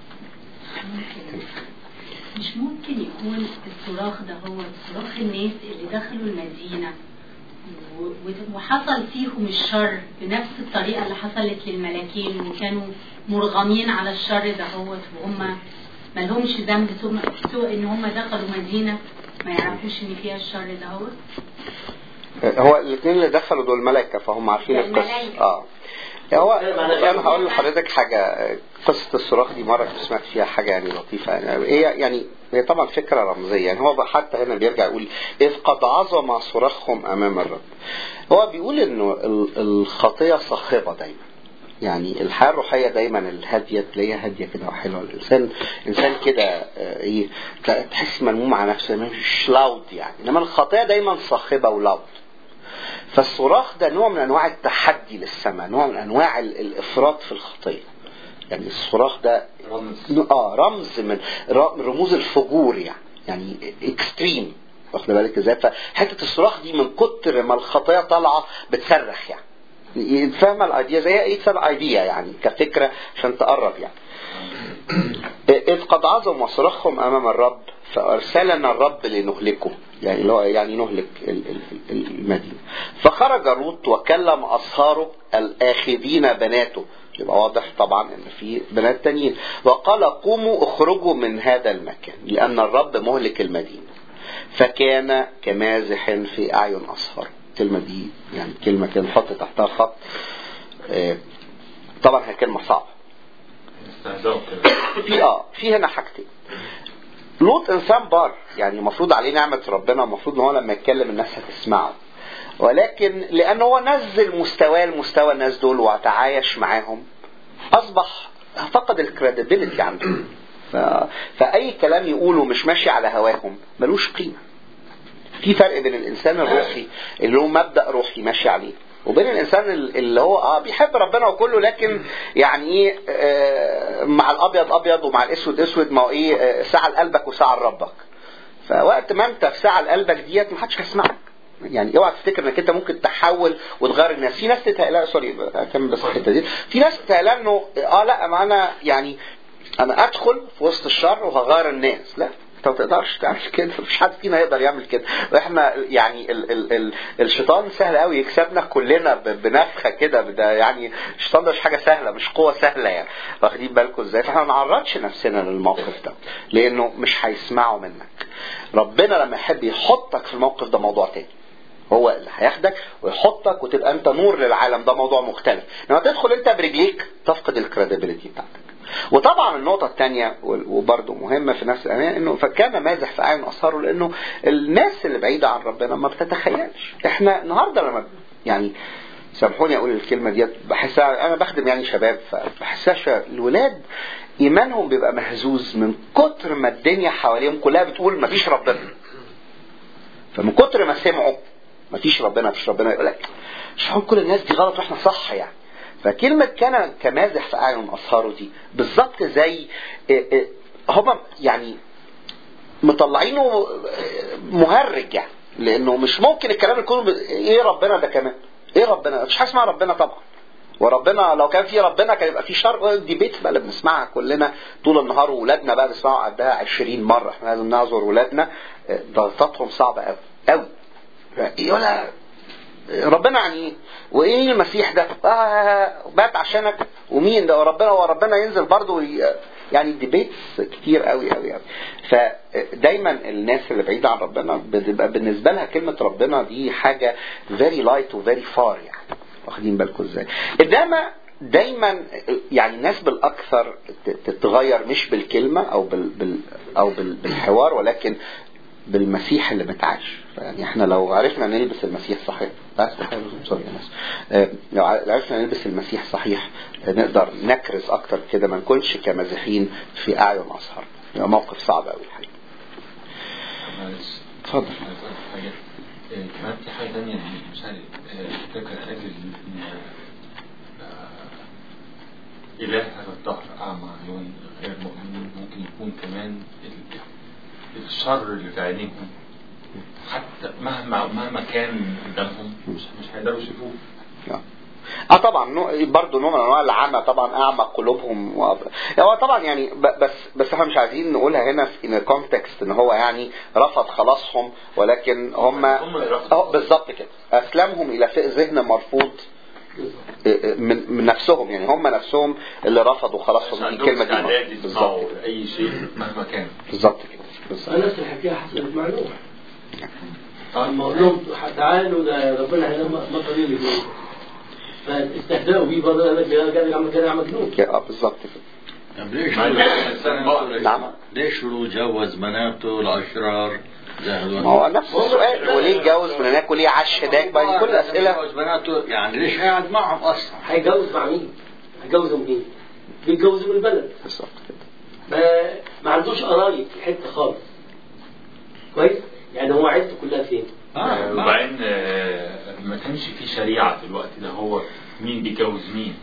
مش ممكن يكون الصراخ ده هو صراخ الناس اللي دخلوا المدينة و- و- وحصل فيهم الشر بنفس الطريقة اللي حصلت للملاكين وكانوا مرغمين على الشر ده هو وهم ما لهمش ذنب سوى سوى ان هم دخلوا مدينة ما يعرفوش ان فيها الشر ده هو هو الاثنين اللي دخلوا دول ملائكة فهم عارفين لا، القصة الملائكة. اه هو الملائكة. انا هقول لحضرتك حاجة قصة الصراخ دي مرة كنت سمعت فيها حاجة يعني لطيفة يعني هي يعني هي طبعا فكرة رمزية يعني هو بقى حتى هنا بيرجع يقول إذ قد عظم صراخهم أمام الرب هو بيقول إنه ال- الخطية صاخبة دايما يعني الحياة الروحية دايما الهادية تلاقيها هادية كده وحلوة الإنسان إنسان كده آه، إيه تلاقي- تحس ملموم على نفسه مش لاود يعني إنما الخطية دايما صاخبة ولاود فالصراخ ده نوع من انواع التحدي للسماء نوع من انواع ال- الافراط في الخطيه يعني الصراخ ده رمز اه رمز من ر- رموز الفجور يعني يعني اكستريم واخد بالك ازاي فحته الصراخ دي من كتر ما الخطايا طالعه بتصرخ يعني فاهمه الايديا زي ايه ايديا يعني كفكره عشان تقرب يعني إذ قد عظم صراخهم أمام الرب فأرسلنا الرب لنهلكه يعني اللي هو يعني نهلك ال- ال- ال- المدينة فخرج لوط وكلم أصهاره الآخذين بناته يبقى واضح طبعا ان في بنات تانيين وقال قوموا اخرجوا من هذا المكان لان الرب مهلك المدينه فكان كمازح في اعين اصهار الكلمه دي يعني كلمه كده نحط تحتها خط آه، طبعا هي كلمه صعبه استهزاء كده في اه في هنا حاجتين لوط انسان بار يعني المفروض عليه نعمه ربنا المفروض ان هو لما يتكلم الناس هتسمعه ولكن لان هو نزل مستواه لمستوى الناس دول وتعايش معاهم اصبح فقد الكريديبيليتي عنده ف... فاي كلام يقوله مش ماشي على هواهم ملوش قيمه في فرق بين الانسان الروحي اللي له مبدا روحي ماشي عليه وبين الانسان اللي هو اه بيحب ربنا وكله لكن يعني ايه آه مع الابيض ابيض ومع الاسود اسود ما هو ايه آه ساعه لقلبك وساعه لربك فوقت ما انت في ساعه لقلبك ديت ما حدش هيسمعك يعني اوعى تفتكر انك انت ممكن تحول وتغير الناس في ناس تتهيأ سوري اكمل بس الحته دي في ناس تتهيأ انه اه لا ما انا يعني انا ادخل في وسط الشر وهغير الناس لا انت ما تقدرش تعمل كده مفيش حد فينا يقدر يعمل كده واحنا يعني ال ال ال الشيطان سهل قوي يكسبنا كلنا ب- بنفخه كده ده يعني الشيطان ده مش حاجه سهله مش قوه سهله يعني واخدين بالكم ازاي فاحنا ما نعرضش نفسنا للموقف ده لانه مش هيسمعوا منك ربنا لما يحب يحطك في الموقف ده موضوع تاني هو اللي هياخدك ويحطك وتبقى انت نور للعالم ده موضوع مختلف لما تدخل انت برجليك تفقد الكريديبيليتي بتاعتك وطبعا النقطة الثانية وبرضه مهمة في نفس الأمان انه فكان مازح في أعين أصهاره لأنه الناس اللي بعيدة عن ربنا ما بتتخيلش احنا النهاردة لما يعني سامحوني اقول الكلمة ديت بحسها انا بخدم يعني شباب فبحسها شباب. الولاد ايمانهم بيبقى مهزوز من كتر ما الدنيا حواليهم كلها بتقول مفيش ربنا فمن كتر ما سمعوا مفيش ربنا مفيش ربنا يقول لك مش معقول كل الناس دي غلط واحنا صح يعني فكلمة كان كمازح في أعين أصهاره دي بالظبط زي إيه إيه هما يعني مطلعينه مهرج يعني لأنه مش ممكن الكلام يكون ب... إيه ربنا ده كمان إيه ربنا مفيش حاجة اسمها ربنا طبعا وربنا لو كان في ربنا كان يبقى في شر الديبيت بقى اللي بنسمعها كلنا طول النهار واولادنا بقى بيسمعوا قدها 20 مره احنا لازم نعذر ولادنا ضغطاتهم صعبه قوي قوي يقول ربنا يعني ايه؟ وايه المسيح ده؟ آه بات عشانك ومين ده وربنا وربنا ينزل برضه يعني ديبيتس كتير قوي قوي قوي فدايما الناس اللي بعيده عن ربنا بتبقى بالنسبه لها كلمه ربنا دي حاجه فيري لايت وفيري فار يعني واخدين بالكم ازاي؟ انما دايما يعني الناس بالاكثر تتغير مش بالكلمه او بال, بال او بال بالحوار ولكن بالمسيح اللي متعاش يعني احنا لو عرفنا نلبس المسيح صحيح لا استحيل سوري يا ناس اه لو عرفنا نلبس المسيح صحيح نقدر نكرز اكتر كده ما نكونش كمازحين في اعين اصهار يعني موقف صعب قوي الحقيقه معلش اتفضل حاجه كمان في حاجه ثانيه مش عارف فاكر حاجه إله هذا الدهر أعمى عيون غير مؤمنين ممكن يكون كمان الشر اللي في عينيهم حتى مهما مهما كان قدامهم مش مش هيقدروا يشوفوه اه طبعا نوع برضه نوع من انواع العمى طبعا اعمى قلوبهم و... هو طبعا يعني بس بس احنا مش عايزين نقولها هنا في كونتكست ان هو يعني رفض خلاصهم ولكن هم اه بالظبط كده اسلمهم الى ذهن مرفوض من من نفسهم يعني هم نفسهم اللي رفضوا خلاصهم الكلمه دي بالظبط اي شيء مهما كان بالظبط كده بالظبط نفس الحكايه حصلت مع نوح لما قال لهم تعالوا ده ربنا هينام مطر اللي جوه فاستهزأوا بيه برضه قال لك قال عم كده مجنون اه بالظبط كده طب ليش نعم ليش هو جوز بناته الاشرار ما هو نفس السؤال وليه اتجوز من هناك وليه عاش هناك بقى كل الاسئله جوز بناته يعني ليش قاعد معهم اصلا هيجوز مع مين؟ هيجوزوا مين؟ بيتجوزوا من البلد بالظبط كده ما ما عندوش قرايب في حته خالص كويس؟ يعني هو عيلته كلها فين؟ آه وبعدين آه ما كانش في شريعه في الوقت ده هو مين بيجوز مين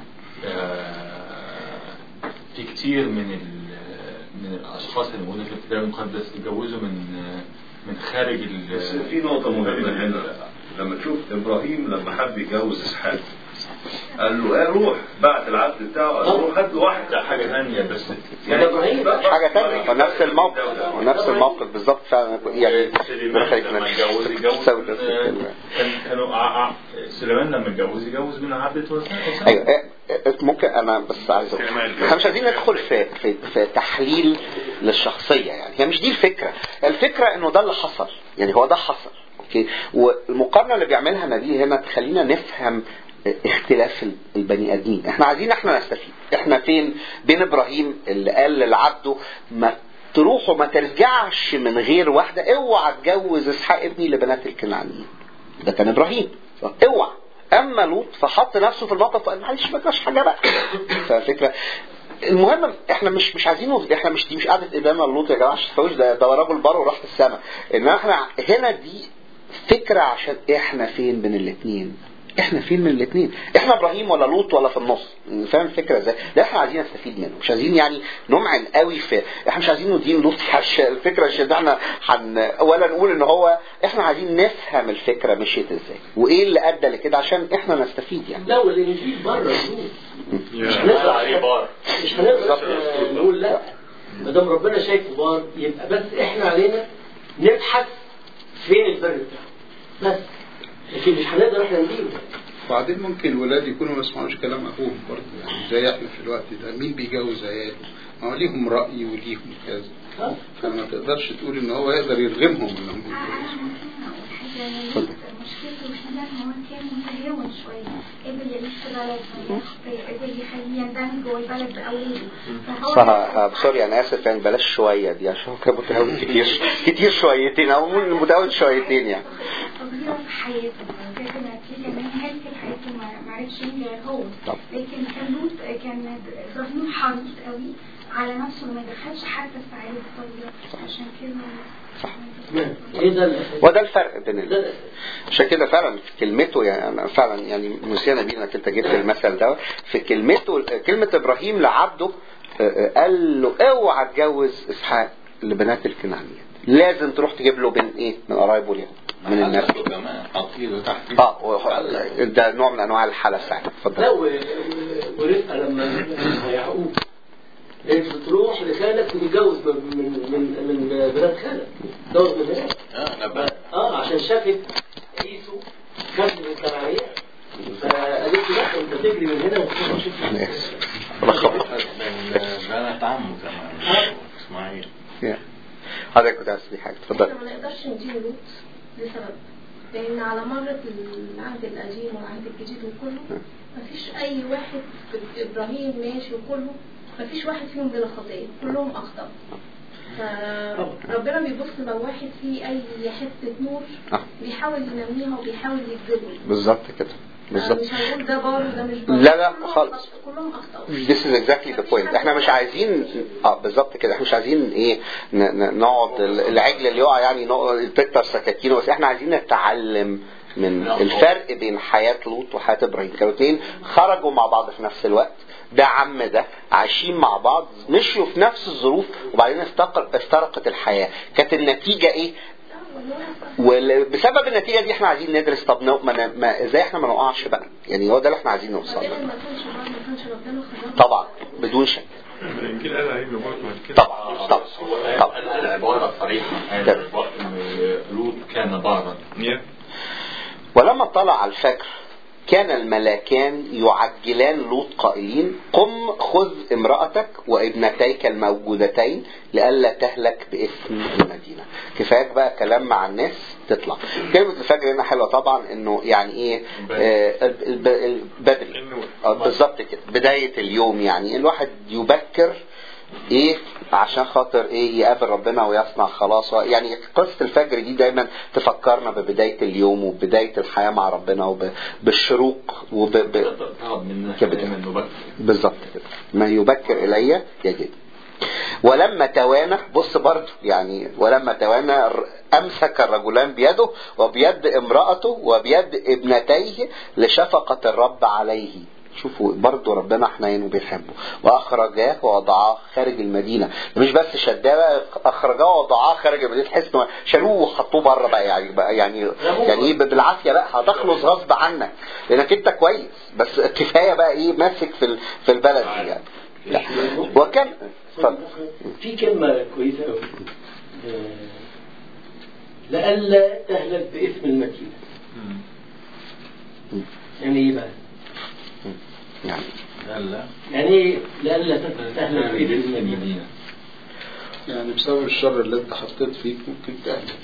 آه في كتير من من الاشخاص اللي موجودين في الكتاب المقدس اتجوزوا من من خارج ال بس في نقطه مهمه هنا لما تشوف ابراهيم لما حب يجوز اسحاق قال له ايه روح بعت العبد بتاعه قال له روح هات له واحده حاجه ثانيه بس يعني ابراهيم حاجه ثانيه ونفس الموقف ونفس الموقف بالظبط فعلا يعني سليمان لما اتجوز يتجوز كان كانوا سليمان لما اتجوز يجوز من عبد وسام ايوه ممكن انا بس عايز احنا مش عايزين ندخل في, في في تحليل للشخصيه يعني هي مش دي الفكره الفكره انه ده اللي حصل يعني هو ده حصل اوكي والمقارنه اللي بيعملها نبيل هنا تخلينا نفهم اختلاف البني ادمين احنا عايزين احنا نستفيد احنا فين بين ابراهيم اللي قال لعبده ما تروح وما ترجعش من غير واحدة اوعى تجوز اسحاق ابني لبنات الكنعانيين ده كان ابراهيم اوعى اما لوط فحط نفسه في الموقف وقال معلش ما جراش حاجه بقى ففكره المهم احنا مش مش عايزينه احنا مش دي مش قاعده ادانه لوط يا جماعه مش ده ده راجل بر وراح في السماء انما احنا هنا دي فكره عشان احنا فين بين الاثنين احنا فين من الاثنين احنا ابراهيم ولا لوط ولا في النص فاهم الفكره ازاي ده احنا عايزين نستفيد منه مش عايزين يعني نمعن قوي في احنا مش عايزين ندين لوط حش الفكره مش ده احنا حن ولا نقول ان هو احنا عايزين نفهم الفكره مشيت ازاي وايه اللي ادى لكده عشان احنا نستفيد يعني لا والانجيل بره مش هنقدر عليه بار مش هنقدر نقول لا ما دام ربنا شايفه بار يبقى بس احنا علينا نبحث فين البر بتاعه بس لكن مش هنقدر احنا نجيبه وبعدين ممكن الولاد يكونوا ما يسمعوش كلام ابوهم برضه يعني زي احنا في الوقت ده مين بيجوز عياله؟ ما هو ليهم راي وليهم كذا آه. فما تقدرش تقول ان هو يقدر يرغمهم انهم يتجوزوا مشكلته وحدها هو كان متهاون شوية قبل يعيش في بلد ويخطي قبل يخليه يندمج جوه البلد بأولاده فهو صح سوري انا اسف يعني بلاش شويه دي عشان هو كان متهاون كتير كتير شويتين او متهاون شويتين يعني تغييره في حياته زي ما في كمان هل في حياته ما ما عرفش ينجح هو طب. لكن كان لوط كان ابراهيم حريص قوي على نفسه وما دخلش حتى السعاده الطويله عشان كده تمام ايه ده الأساس؟ وده الفرق بين ده ال... الأساس. عشان كده فعلا في كلمته يعني أنا فعلا يعني نسينا بيه انك انت جبت المثل ده في كلمته كلمه ابراهيم لعبده آه، آه، قال له اوعى تجوز اسحاق لبنات الكنعانيات لازم تروح تجيب له بين ايه من قرايبه اليهود من الناس حطيته كمان حط ايده تحت اه و- ده نوع من انواع الحاله ساعتها لا اتفضل و- و- ورفقه لما لما يعقوب قالت له تروح لخالك وتتجوز من من من من بلاد خالك تتجوز من هناك اه نبات اه عشان شافت عيسو خد من الكنعانيات فقالت له لا انت تجري من هنا وتروح تشوف ناس رقم من بنات عمه كمان اسماعيل حضرتك كنت عايز تقولي حاجه اتفضل احنا ما نقدرش نديله لوط لسبب لان على مر العهد القديم والعهد الجديد وكله مفيش اي واحد في ابراهيم ماشي وكله مفيش واحد فيهم بلا خطيه كلهم اخطاء فربنا بيبص لو واحد فيه اي حته نور آه. بيحاول ينميها وبيحاول يجذبه بالظبط كده بالظبط مش هنقول ده بار وده مش بار لا، لا، كلهم خالص. أخطاء- كلهم اخطاء This is exactly the point احنا مش عايزين اه بالظبط كده احنا مش عايزين ايه ن- ن- نقعد ال- العجل اللي يقع يعني نقعد تكتر سكاكينه بس احنا عايزين نتعلم من الفرق بين حياة لوط وحياة ابراهيم كانوا اتنين خرجوا مع بعض في نفس الوقت ده عم ده عايشين مع بعض مشيوا في نفس الظروف وبعدين افتقر افترقت الحياة كانت النتيجة ايه وبسبب النتيجة دي احنا عايزين ندرس طب نو- ما ن- ما ازاي احنا ما نقعش بقى يعني هو ده اللي احنا عايزين نوصل بعدين له ما كانش بار ما كانش ربنا خرجه طبعا بدون شك الانجيل قال عليه برضه بعد كده طبعا طبعا طبعا العبارة صريحة قال إن لوط كان بارا ولما طلع الفجر كان الملاكان يعجلان لوط قائلين قم خذ امرأتك وابنتيك الموجودتين لئلا تهلك باسم المدينة كفاية بقى كلام مع الناس تطلع كلمة الفجر هنا حلوة طبعا انه يعني ايه آه، الب- الب- البدري آه، بالظبط كده بداية اليوم يعني الواحد يبكر ايه عشان خاطر ايه يقابل ربنا ويصنع خلاص يعني قصة الفجر دي دايما تفكرنا ببداية اليوم وبداية الحياة مع ربنا وبالشروق وب... ب... طلب منا كبدأ. دايما نبكر بالظبط كده ما يبكر الي يجد ولما توانى بص برضه يعني ولما توانى ر- امسك الرجلان بيده وبيد امرأته وبيد ابنتيه لشفقة الرب عليه شوفوا برضه ربنا حنين وبيحبه واخرجاه ووضعاه خارج المدينه مش بس شداه بقى اخرجاه ووضعاه خارج المدينه تحس انه شالوه وحطوه بره بقى يعني بقى يعني يعني ايه بالعافيه بقى هتخلص غصب عنك لانك انت كويس بس كفايه بقى ايه ماسك في ال- في البلد دي يعني لا. وكان اتفضل في كلمة كويسة أوي آه، لئلا تهلك باسم المدينة يعني إيه بقى؟ يعني لا يعني إيه لئلا تهلك باسم المدينة؟ المدينة يعني بسبب الشر اللي انت حطيت فيك ممكن تهلك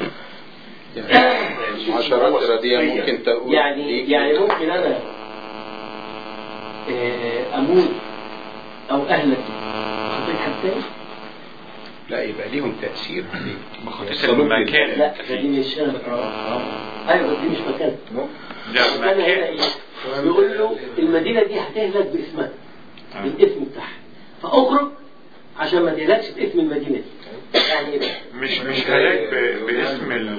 يعني عشرات رديئة ممكن تقول يعني ليك يعني ممكن أنا آه، أموت أو أهلك خطيت حد تاني؟ لا يبقى ليهم تأثير عليك ما خدتش المكان لا ده دي مش أنا أيوه بس دي مش مكان ده مكان هنا مكان إيه؟ بيقول له المدينة دي هتهلك باسمها بالاسم بتاعها فاخرج عشان ما تهلكش باسم المدينة دي يعني ايه بقى؟ مش مش هلاك ب- باسم ال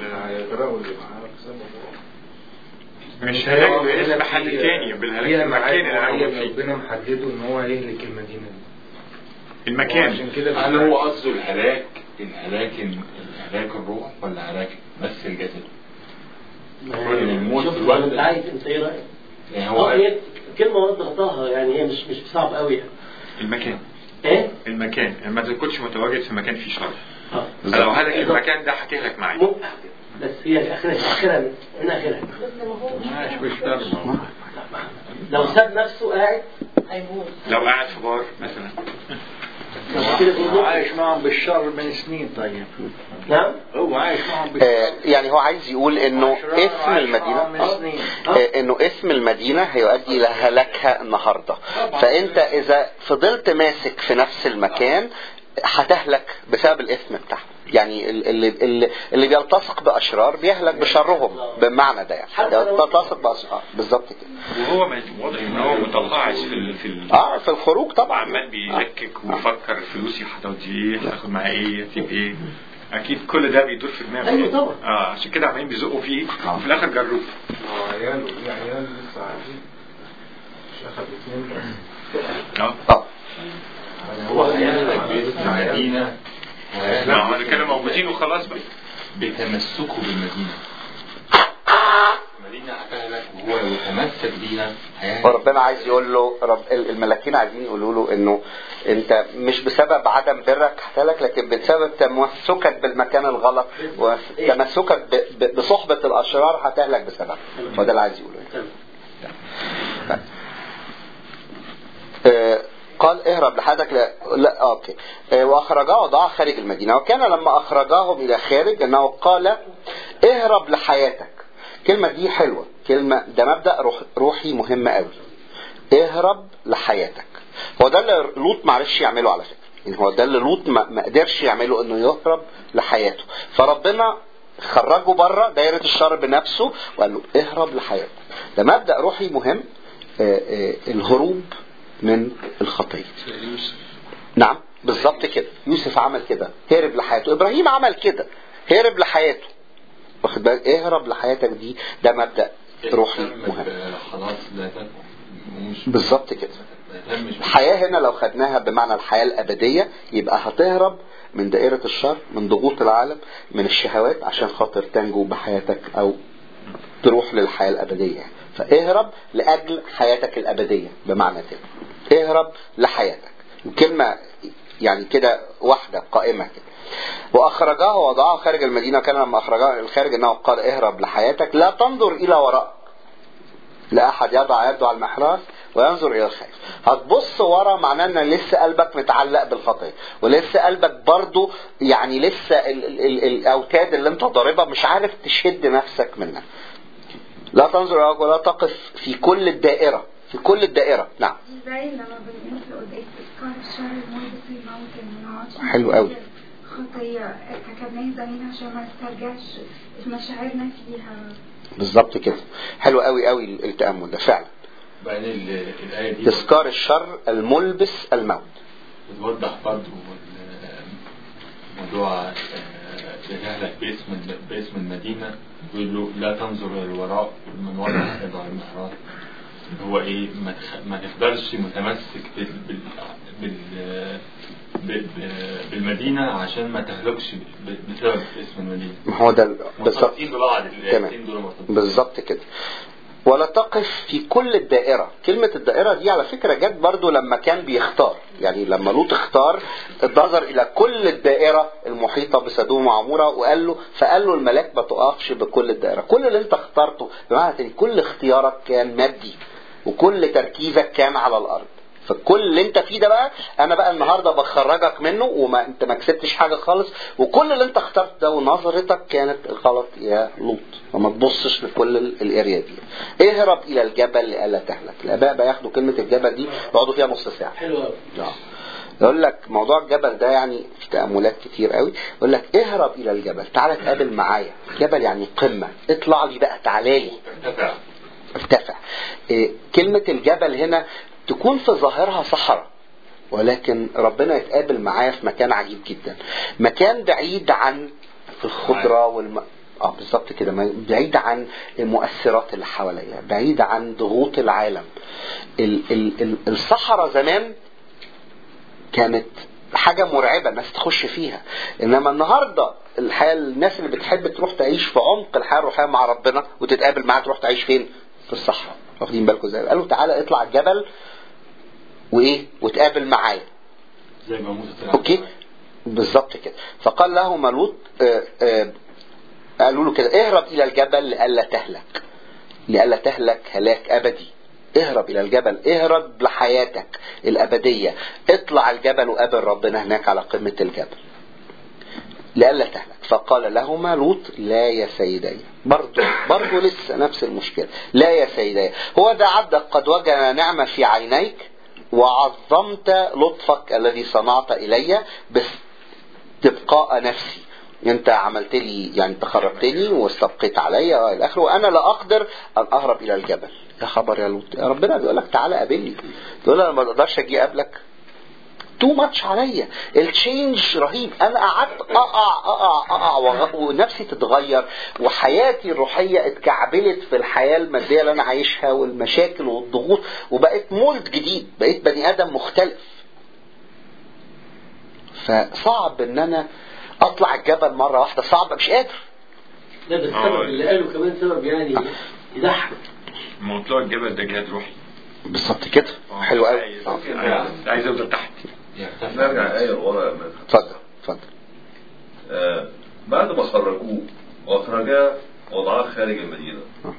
مش هلاك باسم حد تاني بالهلاك هي المكان المكان اللي هو فيه ربنا محدده ان هو هيهلك المدينه دي المكان وعشان كده هل هو قصده الهلاك الهلاك الهلاك الروح ولا هلاك بس الجسد؟ الموت شوف في الوقت انت ده. عايز انت ايه رايك؟ يعني اه هو هي كلمة وضحتها يعني هي مش مش صعب قوي يعني المكان ايه؟ المكان يعني ما تكونش متواجد في مكان فيه شر اه فلو هلك المكان ده هتهلك معايا مو بس هي اخرها اخرها من اخرها عايش بالشر ما هو. لو ساب نفسه قاعد هيموت لو قاعد في بار مثلا عشان كده بيقول له- عايش معهم بالشر من سنين طيب نعم هو عايش معهم بالشر آه، يعني هو عايز يقول انه اسم عايش المدينة معهم من سنين آه، انه اسم المدينة هيؤدي الى هلاكها النهاردة فانت اذا فضلت ماسك في نفس المكان هتهلك بسبب الاثم بتاعهم يعني ال- اللي, اللي, اللي بيلتصق باشرار بيهلك بشرهم بمعنى ده يعني يلتصق باشرار بالظبط كده وهو ما- واضح ان هو متقاعس في ال... في ال... اه في الخروج طبعا عمال بيلكك ويفكر فلوسي هتودي ايه هتاخد معايا ايه هتجيب ايه اكيد كل ده بيدور في دماغه أيوة طبعا. اه عشان كده عمالين بيزقوا فيه وفي الاخر جروه عياله في عيال لسه عايشين مش اخد اتنين بس اه اه هو هيهلك باسم مدينة ما هو كانوا موجودين وخلاص بقى بتمسكه بالمدينة المدينة هتهلك وهو يتمسك بيها هيهلك وربنا عايز يقول له رب الملاكين عايزين يقولوا له انه انت مش بسبب عدم برك هتهلك لكن بسبب تمسكك بالمكان الغلط وتمسكك ب- ب- بصحبة الاشرار هتهلك بسبب هو ده اللي عايز يقوله يعني. تمام. آه، قال اهرب لحدك لا, لا آه، اوكي آه، واخرجاه وضعه خارج المدينه وكان لما اخرجاهم الى خارج انه قال اهرب لحياتك الكلمه دي حلوه كلمه ده مبدا روح روحي مهم قوي اهرب لحياتك هو ده اللي لوط ما عرفش يعمله على فكره يعني هو ده اللي لوط ما ما قدرش يعمله انه يهرب لحياته فربنا خرجه بره دايره الشر بنفسه وقال له اهرب لحياتك ده مبدا روحي مهم آه، آه، الهروب من الخطيه نعم بالظبط كده يوسف عمل كده هرب لحياته ابراهيم عمل كده هرب لحياته واخد بالك اهرب لحياتك دي ده مبدا روحي مهم خلاص لا تكن مش بالظبط كده ما يهمش الحياة هنا لو خدناها بمعنى الحياة الأبدية يبقى هتهرب من دائرة الشر من ضغوط العالم من الشهوات عشان خاطر تنجو بحياتك أو تروح للحياة الأبدية يعني. فاهرب لأجل حياتك الأبدية بمعنى كده اهرب لحياتك وكلمة يعني كده واحدة قائمة كده وأخرجاه ووضعه خارج المدينة كان لما أخرجاه الخارج أنه قال اهرب لحياتك لا تنظر إلى وراءك لا احد يضع يده على المحراث وينظر الى الخير هتبص ورا معناه ان لسه قلبك متعلق بالخطيه ولسه قلبك برضو يعني لسه ال ال ال الاوتاد اللي انت ضاربها مش عارف تشد نفسك منها لا تنظر الى وراءك ولا تقف في كل الدائره في كل الدائره نعم زي لما بنقول في قداس إذكار الشر الموت في الموت ما نقعدش حلو قوي. خطية ارتكبناها زمان عشان ما نسترجعش مشاعرنا فيها بالظبط كده حلو قوي قوي التامل ده فعلا بعدين ال- الآية دي تذكار الشر الملبس الموت بتوضح برضو موضوع تجاهلك باسم باسم المدينة بيقول له لا تنظر إلى الوراء من وضع يضع المحراب هو ايه ما, تخ... ما تفضلش متمسك بال... بال... بال... بال... بالمدينة عشان ما تهلكش ب- بسبب اسم المدينة ما هو ده بالظبط مرتبطين ببعض الآيتين دول مرتبطين بالظبط كده ولا تقف في كل الدائرة كلمة الدائرة دي على فكرة جت برضو لما كان بيختار يعني لما لوط اختار نظر إلى كل الدائرة المحيطة بسدوم وعمورة وقال له فقال له الملاك ما تقفش بكل الدائرة كل اللي انت اخترته بمعنى تاني كل اختيارك كان مادي وكل تركيزك كان على الأرض فكل اللي انت فيه ده بقى انا بقى النهارده بخرجك منه وما انت ما كسبتش حاجه خالص وكل اللي انت اخترت ده ونظرتك كانت غلط يا لوط وما تبصش لكل ال- الاريا دي اهرب الى الجبل لئلا تهلك الاباء بقى ياخدوا كلمه الجبل دي يقعدوا فيها نص ساعه حلو قوي آه. يقول لك موضوع الجبل ده يعني في تأملات كتير قوي يقول لك اهرب إلى الجبل تعالى تقابل معايا جبل يعني قمة اطلع لي بقى تعالى لي ارتفع ارتفع إيه، كلمة الجبل هنا تكون في ظاهرها صحراء ولكن ربنا يتقابل معايا في مكان عجيب جدا مكان بعيد عن الخضرة والم... اه بالظبط كده ما- بعيد عن المؤثرات اللي حواليا بعيد عن ضغوط العالم ال... ال... ال... الصحراء زمان كانت حاجة مرعبة الناس تخش فيها انما النهاردة الحياة الناس اللي بتحب تروح تعيش في عمق الحياة الروحية مع ربنا وتتقابل معاه تروح تعيش فين في الصحراء واخدين بالكم ازاي قالوا تعالى اطلع الجبل وايه وتقابل معايا زي ما موسى طلع اوكي بالظبط كده فقال له لوط آه، آه، قالوا له كده اهرب الى الجبل لئلا تهلك لئلا تهلك هلاك ابدي اهرب الى الجبل اهرب لحياتك الابديه اطلع الجبل وقابل ربنا هناك على قمه الجبل لئلا تهلك فقال لهما لوط لا يا سيدي برضه برضه لسه نفس المشكله لا يا سيدي هو ده عبدك قد وجد نعمه في عينيك وعظمت لطفك الذي صنعت الي باستبقاء نفسي انت عملت لي يعني تخرجتني واستبقيت عليا والى اخره وانا لا اقدر ان اهرب الى الجبل يا خبر يا لوط يا ربنا بيقول لك تعالى قابلني تقول له انا ما اقدرش اجي اقابلك تو ماتش عليا التشينج رهيب انا قعدت اقع اقع اقع وغ- ونفسي تتغير وحياتي الروحيه اتكعبلت في الحياه الماديه اللي انا عايشها والمشاكل والضغوط وبقيت مولد جديد بقيت بني ادم مختلف فصعب ان انا اطلع الجبل مره واحده صعب مش قادر لا ده السبب اللي قاله كمان سبب يعني يضحك موضوع الجبل ده جهاد روحي بالظبط كده حلو قوي عايز عايز- عايز افضل تحت نرجع آية لورا يا مدحت. اتفضل اتفضل آه، بعد ما خرجوه واخرجاه وضعاه خارج المدينة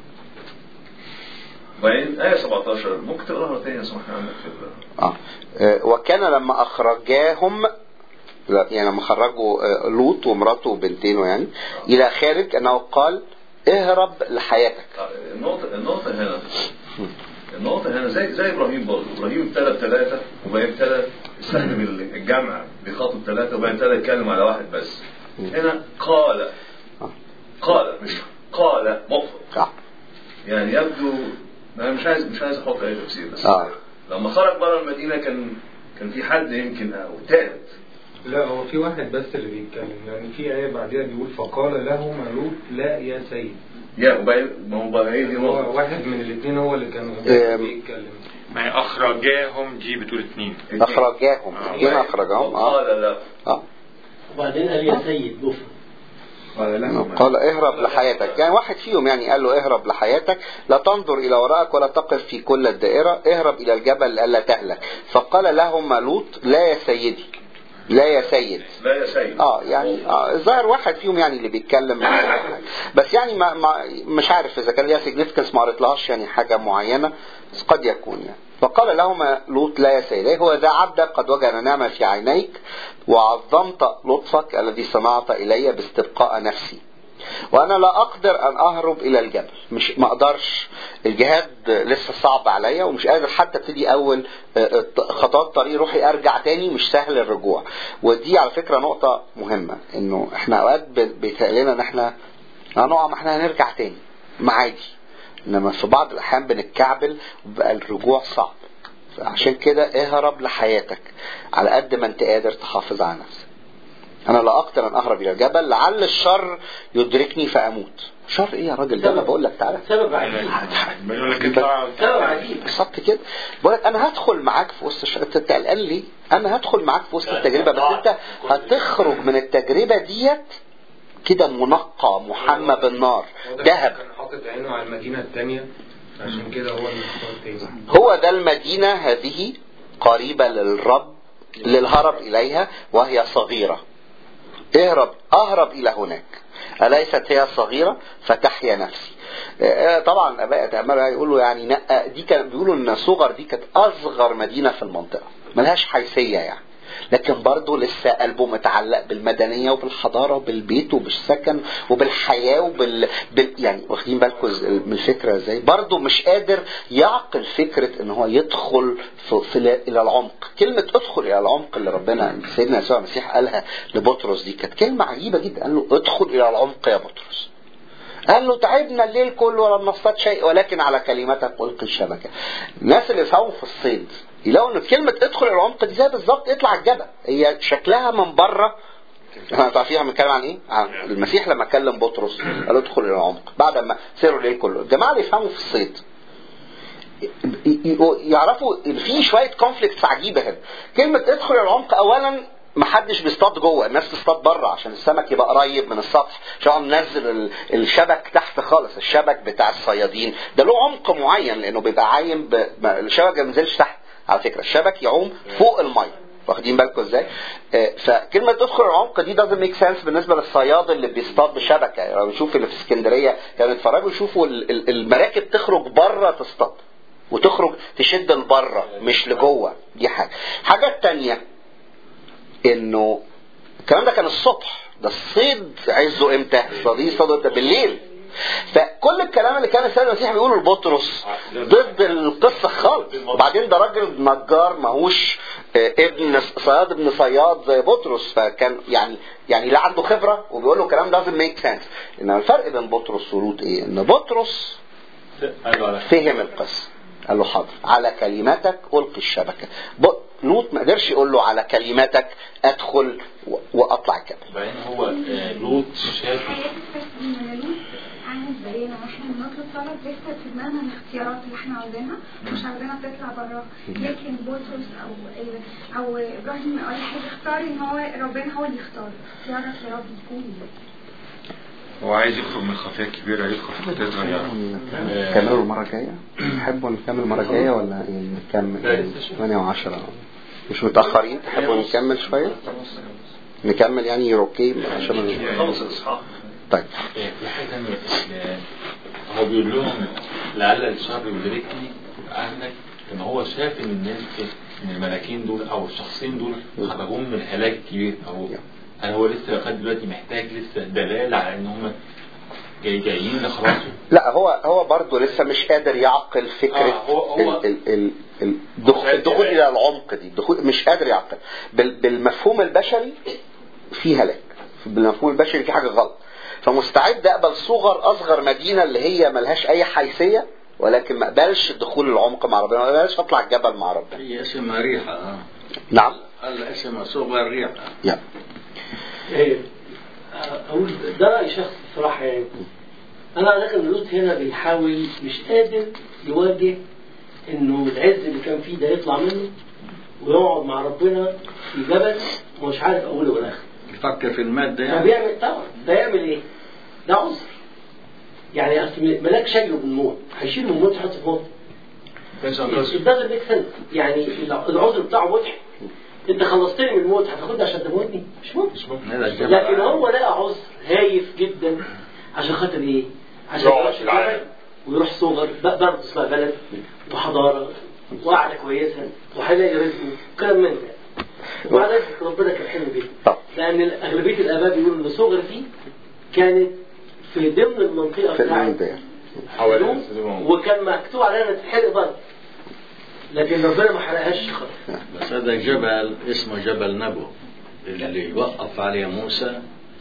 وبعدين آية 17 ممكن تقراها تاني يا سمح عندك في آه. آه، وكان لما اخرجاهم لا، يعني لما خرجوا آه، لوط ومراته وبنتينه يعني الى خارج انه قال اهرب لحياتك آه، النقطة النقطة هنا النقطة هنا زي زي ابراهيم برضه ابراهيم ابتدى بثلاثة وبعدين ابتدى يستخدم الجمع بيخاطب ثلاثة وبعدين ابتدى يتكلم على واحد بس هنا قال قال مش قال مطلق آه. يعني يبدو انا مش عايز مش عايز احط اي تفسير بس آه. لما خرج بره المدينه كان كان في حد يمكن او تالت لا هو في واحد بس اللي بيتكلم يعني في آية بعدها بيقول فقال له ملوك لا يا سيد يا وبعدين ما هو بقى هي دي هو نقطه واحد من الاثنين هو اللي كان أم. بيتكلم ما هي اخرجاهم دي بتقول اتنين اخرجاهم هنا اخرجهم اه قال لا اه وبعدين قال يا سيد بفر قال له قال اهرب لحياتك يعني واحد فيهم يعني قال له اهرب لحياتك لا تنظر الى وراءك ولا تقف في كل الدائرة اهرب الى الجبل الا تهلك فقال لهم لوط لا يا سيدي لا يا سيد لا يا سيد اه يعني آه الظاهر واحد فيهم يعني اللي بيتكلم بس يعني ما ما مش عارف اذا كان ليها سيجنيفيكانس ما قريتلهاش يعني حاجه معينه بس قد يكون يعني فقال لهما لوط لا يا سيدي هو ذا عبدك قد وجد نعمه في عينيك وعظمت لطفك الذي صنعت الي باستبقاء نفسي وانا لا اقدر ان اهرب الى الجبل مش ما اقدرش الجهاد لسه صعب عليا ومش قادر حتى ابتدي اول آه، آه، خطوات طريق روحي ارجع تاني مش سهل الرجوع ودي على فكره نقطه مهمه انه احنا اوقات ب- بيتهيأ لنا ان احنا هنقع ما احنا هنرجع تاني ما عادي انما في بعض الاحيان بنتكعبل وبقى الرجوع صعب عشان كده اهرب لحياتك على قد ما انت قادر تحافظ على نفسك انا لا اقدر ان اهرب الى الجبل لعل الشر يدركني فاموت شر ايه يا راجل ده انا بقول لك تعالى سبب عجيب بيقول لك اطلع سبب عجيب بالظبط كده بقول لك انا هدخل معاك في وسط الشر انت قلقان ليه انا هدخل معاك في وسط التجربه بس انت هتخرج من التجربه ديت كده منقى محمى بالنار واضح ذهب كان حاطط عينه على المدينة الثانية عشان كده هو اللي اختار تاني هو ده المدينة هذه قريبة للرب للهرب إليها وهي صغيرة اهرب اهرب إلى هناك أليست هي صغيرة فتحيا نفسي آه، طبعا اباء تاملوا يقولوا يعني نقى دي كان بيقولوا ان صغر دي كانت اصغر مدينه في المنطقه ملهاش حيثيه يعني لكن برضه لسه قلبه متعلق بالمدنيه وبالحضاره وبالبيت وبالسكن وبالحياه وبال بال... يعني واخدين بالكم ز- من الفكره ازاي برضه مش قادر يعقل فكره ان هو يدخل في, في ال- الى العمق كلمه ادخل الى العمق اللي ربنا سيدنا يسوع المسيح قالها لبطرس دي كانت كلمه عجيبه جدا قال له ادخل الى العمق يا بطرس قال له تعبنا الليل كله ولم نصطاد شيء ولكن على كلمتك القي الشبكه. الناس اللي يفهموا في الصيد يلاقوا ان كلمه ادخل الى العمق دي زي بالظبط اطلع الجبل هي شكلها من بره احنا تعرفين بنتكلم عن ايه؟ عن المسيح لما كلم بطرس قال له ادخل الى العمق بعد ما سيروا الليل كله الجماعه اللي يفهموا في الصيد ي- ي- يعرفوا ان في شويه كونفليكتس عجيبه هنا كلمه ادخل الى العمق اولا محدش بيصطاد جوه الناس تصطاد بره عشان السمك يبقى قريب من السطح عشان ننزل ال- الشبك تحت خالص الشبك بتاع الصيادين ده له عمق معين لانه بيبقى عايم ب... ما- الشبك ما بينزلش تحت على فكره الشبك يعوم فوق الميه واخدين بالكم ازاي؟ آه، فكلمه تدخل العمق دي doesn't make sense بالنسبه للصياد اللي بيصطاد بشبكه يعني لو نشوف اللي في اسكندريه كانوا يتفرجوا يشوفوا ال- ال- المراكب تخرج بره تصطاد وتخرج تشد لبره مش لجوه دي حاجه الحاجه الثانيه انه الكلام ده كان الصبح ده الصيد عزه امتى؟ الصيادين يصطادوا امتى؟ بالليل فكل الكلام اللي كان السيد المسيح بيقوله لبطرس ضد القصه خالص وبعدين ده راجل نجار ماهوش آه، ابن صياد ابن صياد زي بطرس فكان يعني يعني لا عنده خبره وبيقول له كلام doesn't make sense انما الفرق بين بطرس ولوط ايه؟ ان بطرس قالوا على فهم القصه قال له حاضر على كلمتك القي الشبكه ب- لوط ما قدرش يقول له على كلمتك ادخل و- واطلع الجبل بعدين هو آه، لوط شاف حياة التسليم عامل زينا واحنا بنطلب طلب لسه في دماغنا الاختيارات اللي احنا عاوزينها مش عاوزينها تطلع بره لكن بطرس او او ابراهيم او اي حد اختار ان هو ربنا هو اللي يختار اختيارك يا رب يكون هو عايز يخرج من الخطيه الكبيره يدخل في خطيه صغيره نكملوا المرة الجاية تحبوا نكمل المرة الجاية ولا إيه نكمل 8 و10 مش متأخرين تحبوا نكمل شوية نكمل يعني اوكي عشان خلص الاصحاح طيب آه، في حاجه ثانيه آه، هو بيقول لهم لعل الشر يدركني اهلك ان هو شاف ان الناس ان الملاكين دول او الشخصين دول خرجوه من الهلاك الكبير او هل هو لسه لغايه دلوقتي محتاج لسه دلاله على ان هم جاي جايين لخلاصه لا هو هو برضه لسه مش قادر يعقل فكرة آه، هو- هو- ال ال ال ال الدخول, الدخول إلى العمق دي الدخول مش قادر يعقل بال بالمفهوم البشري في هلاك بالمفهوم البشري في حاجة غلط فمستعد أقبل صغر أصغر مدينة اللي هي ملهاش أي حيثية ولكن ما اقبلش دخول العمق مع ربنا ما اقبلش أطلع الجبل مع ربنا هي اسمها ريحة آه. نعم هلا اسمها صغر ريحة يا إيه، اقول ده راي شخصي بصراحه يعني انا اعتقد ان لوط هنا بيحاول مش قادر يواجه انه العز اللي كان فيه ده يطلع منه ويقعد مع ربنا في جبل ومش عارف اوله ولا اخره يفكر في المادة ده يعني بيعمل طبعا ده يعمل ايه؟ ده عذر يعني اصل ملاك شكله بالموت هيشيله من الموت يحطه في موت It doesn't make sense يعني العذر بتاعه مضحك انت خلصتني من الموت هتاخدني عشان تموتني مش ممكن هذا الجبل لكن هو لقى عذر هايف جدا عشان خاطر ايه؟ عشان يقعد يروح في العالم. الجبل ويروح صغر ب- برضه اسمها بلد وحضاره وقعده كويسه وهيلاقي رزقه وكلام من ده ومع ذلك ربنا كان حلو جدا طب لان اغلبيه الاباء بيقولوا ان صغر دي كانت في ضمن المنطقه في بتاعت المنطقة حوالين سدوم، وكان مكتوب عليها انها تتحرق برضه لكن ربنا ما حرقهاش خالص بس هذا جبل اسمه جبل نبو اللي وقف عليه موسى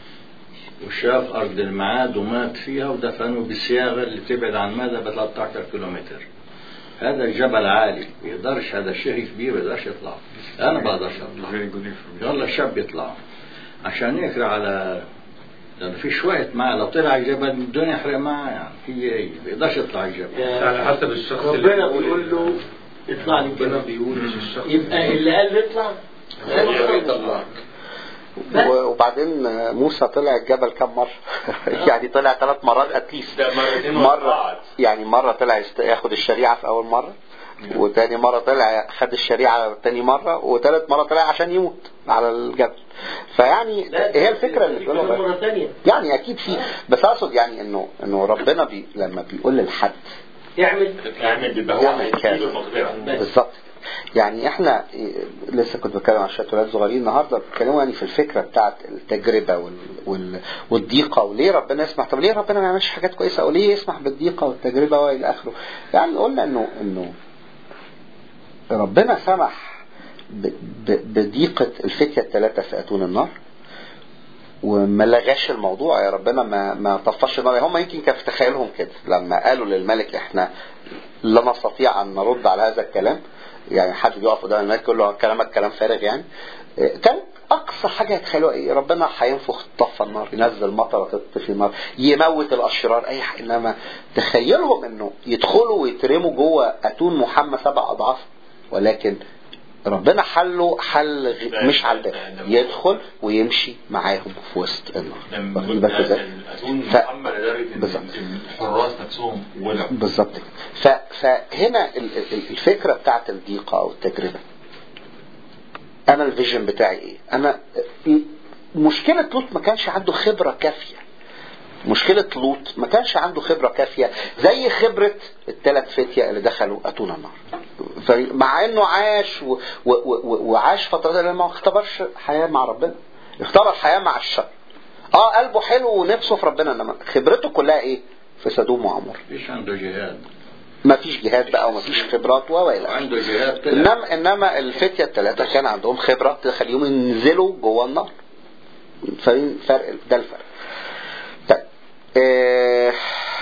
وشاف أرض المعاد ومات فيها ودفنوه بالصياغة اللي تبعد عن مدى ب 13 كيلومتر هذا الجبل عالي بيقدرش هذا الشيء كبير بيقدرش يطلع أنا بقدرش أطلع Very good information. يلا الشاب يطلع عشان يقرا على لأنه في شوية معاه لو طلع الجبل الدنيا يحرق معاه يعني هي هي بيقدرش يطلع الجبل على حسب الشخص اللي ربنا بيقول له اطلع لي ربنا الجبل بيقول مش الشخص يبقى اللي قال اطلع يطلعك و- وبعدين موسى طلع الجبل كم مرة يعني طلع ثلاث مرات اتليست ده مرتين ورا مرة بعض. يعني مرة طلع يست- ياخد الشريعة في أول مرة وتاني مرة طلع خد الشريعة تاني مرة وتالت مرة طلع عشان يموت على الجبل فيعني لا، هي الفكرة اللي في بتقولها كمان بقى. مرة ثانية يعني أكيد في بس أقصد يعني إنه إنه ربنا بي لما بيقول للحد يعمل يعني بيبقى هو يعمل كده. هيديله المقدرة بالظبط يعني احنا إيه، لسه كنت بتكلم عن شويه ولاد صغيرين النهارده بيتكلموا يعني في الفكره بتاعت التجربه وال... وال... والضيقه وليه ربنا يسمح طب ليه ربنا ما يعملش حاجات كويسه وليه يسمح بالضيقه والتجربه والى اخره يعني قلنا انه انه ربنا سمح ب... ب... بضيقه الفتيه الثلاثه في اتون النار وما لغاش الموضوع يا ربنا ما ما طفش النار هم يمكن كان في تخيلهم كده لما قالوا للملك احنا لا نستطيع ان نرد على هذا الكلام يعني حد بيقف قدام الملك يقول له كلامك كلام فارغ يعني إيه، كان اقصى حاجه يتخيلوها ايه ربنا هينفخ طف النار ينزل مطره تطفي النار يموت الاشرار اي حاجه انما تخيلهم انه يدخلوا ويترموا جوه اتون محمى سبع اضعاف ولكن ربنا حله حل غ- مش على الباب يدخل ويمشي معاهم في وسط النار واخدين بالكم ازاي؟ أتون ف- محمد لدرجة إن بالظبط. الحراس نفسهم ولعوا بالظبط كده ف- فهنا ال- ال- الفكره بتاعت الضيقه او التجربه انا الفيجن بتاعي ايه انا مشكله لوط ما كانش عنده خبره كافيه مشكلة لوط ما كانش عنده خبرة كافية زي خبرة الثلاث فتية اللي دخلوا أتونا النار مع انه عاش و و و وعاش فترة لما ما اختبرش حياة مع ربنا اختبر حياة مع الشر اه قلبه حلو ونفسه في ربنا انما خبرته كلها ايه في سدوم وعمر مفيش عنده جهاد ما فيش جهاد بقى وما فيش خبرات و الى عنده جهاد كده انما انما الفتية الثلاثة كان عندهم خبرة تخليهم ينزلوا جوه النار فاهمين فرق ده الفرق طيب آه،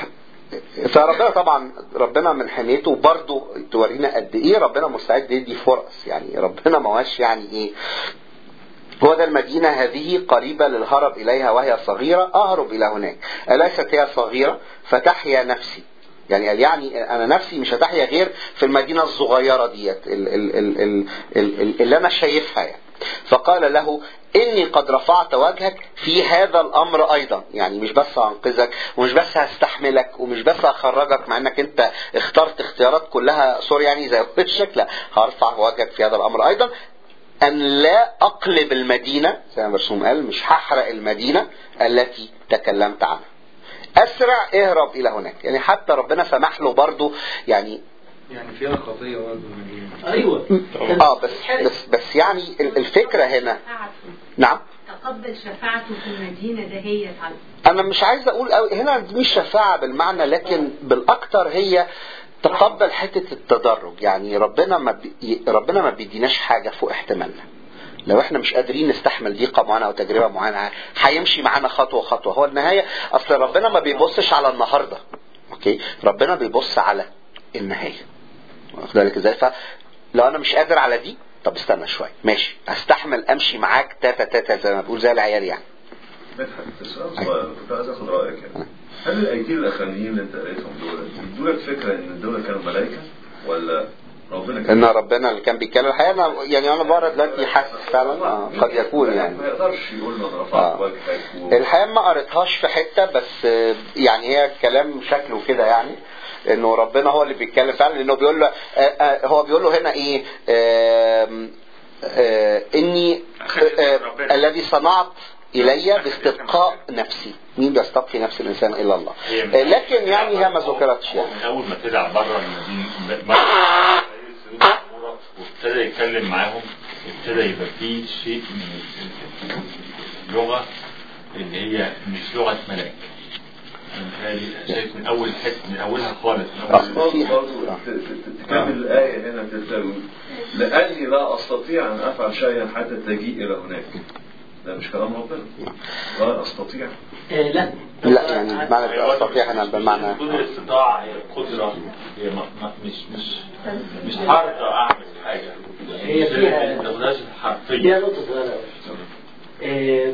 فربنا طبعا ربنا من حميته برضه تورينا قد ايه ربنا مستعد يدي فرص يعني ربنا ما هوش يعني ايه هو ده المدينة هذه قريبة للهرب إليها وهي صغيرة أهرب إلى هناك أليست هي صغيرة فتحيا نفسي يعني قال يعني أنا نفسي مش هتحيا غير في المدينة الصغيرة ديت ال- ال- ال- ال- ال- ال- اللي أنا شايفها يعني فقال له إني قد رفعت وجهك في هذا الأمر أيضا يعني مش بس هنقذك ومش بس هستحملك ومش بس هخرجك مع إنك أنت اخترت اختيارات كلها سوري يعني زي وشك لا هرفع وجهك في هذا الأمر أيضا أن لا أقلب المدينة زي ما الرسول قال مش هحرق المدينة التي تكلمت عنها أسرع اهرب إلى هناك يعني حتى ربنا سمح له برضه يعني يعني فيها خطية برضه المدينة ايوه اه بس بس بس يعني ال- الفكرة هنا شفاعته. نعم تقبل شفاعته في المدينة دهيت على انا مش عايز اقول قوي هنا دي مش شفاعة بالمعنى لكن بالاكتر هي تقبل حتة التدرج يعني ربنا ما بي ربنا ما بيديناش حاجة فوق احتمالنا لو احنا مش قادرين نستحمل ضيقة معينة او تجربة معينة هيمشي معانا خطوة خطوة هو النهاية اصل ربنا ما بيبصش على النهاردة اوكي ربنا بيبص على النهاية واخد بالك ازاي فلو انا مش قادر على دي طب استنى شوية ماشي هستحمل امشي معاك تاتا تاتا زي ما بقول زي العيال يعني مدحت سؤال صغير كنت عايز اخد رايك يعني هل الايتين الاخرانيين اللي انت قريتهم دول يدولك فكره ان دول كانوا ملائكه ولا ربنا كان ان ربنا اللي كان بيتكلم الحقيقه انا يعني انا بره دلوقتي حاسس فعلا آه قد يكون يعني ما يقدرش يقول له انا رفعت آه. وجهك و... الحقيقه ما قريتهاش في حته بس آه، يعني هي كلام شكله كده يعني انه ربنا هو اللي بيتكلم فعلا لانه بيقول له آه، آه، هو بيقول له هنا ايه آم، آه، اني آه، الذي صنعت الي باستبقاء نفسي مين بيستبقي نفس الانسان الا الله آه، لكن يعني هي ما ذكرتش يعني من اول ما طلع بره المدينه بره وابتدى يتكلم معاهم ابتدى يبقى فيه شيء من اللغه اللي هي مش لغه ملاك أنا متهيألي شايف من اول حته من اولها خالص من آه. اول برضه برضه ت- ت- تكمل الآية هنا تقول لأني لا أستطيع أن أفعل شيئا حتى تجيء إلى هناك ده مش كلام ربنا لا أستطيع آه لا لا يعني معنى استطيع هنا بمعنى كل الاستطاعة هي القدرة هي ما ما مش مش مش هقدر أعمل حاجة هي فيها- ما تاخدهاش دي حرفيا نقطة صغيرة أوي. آه،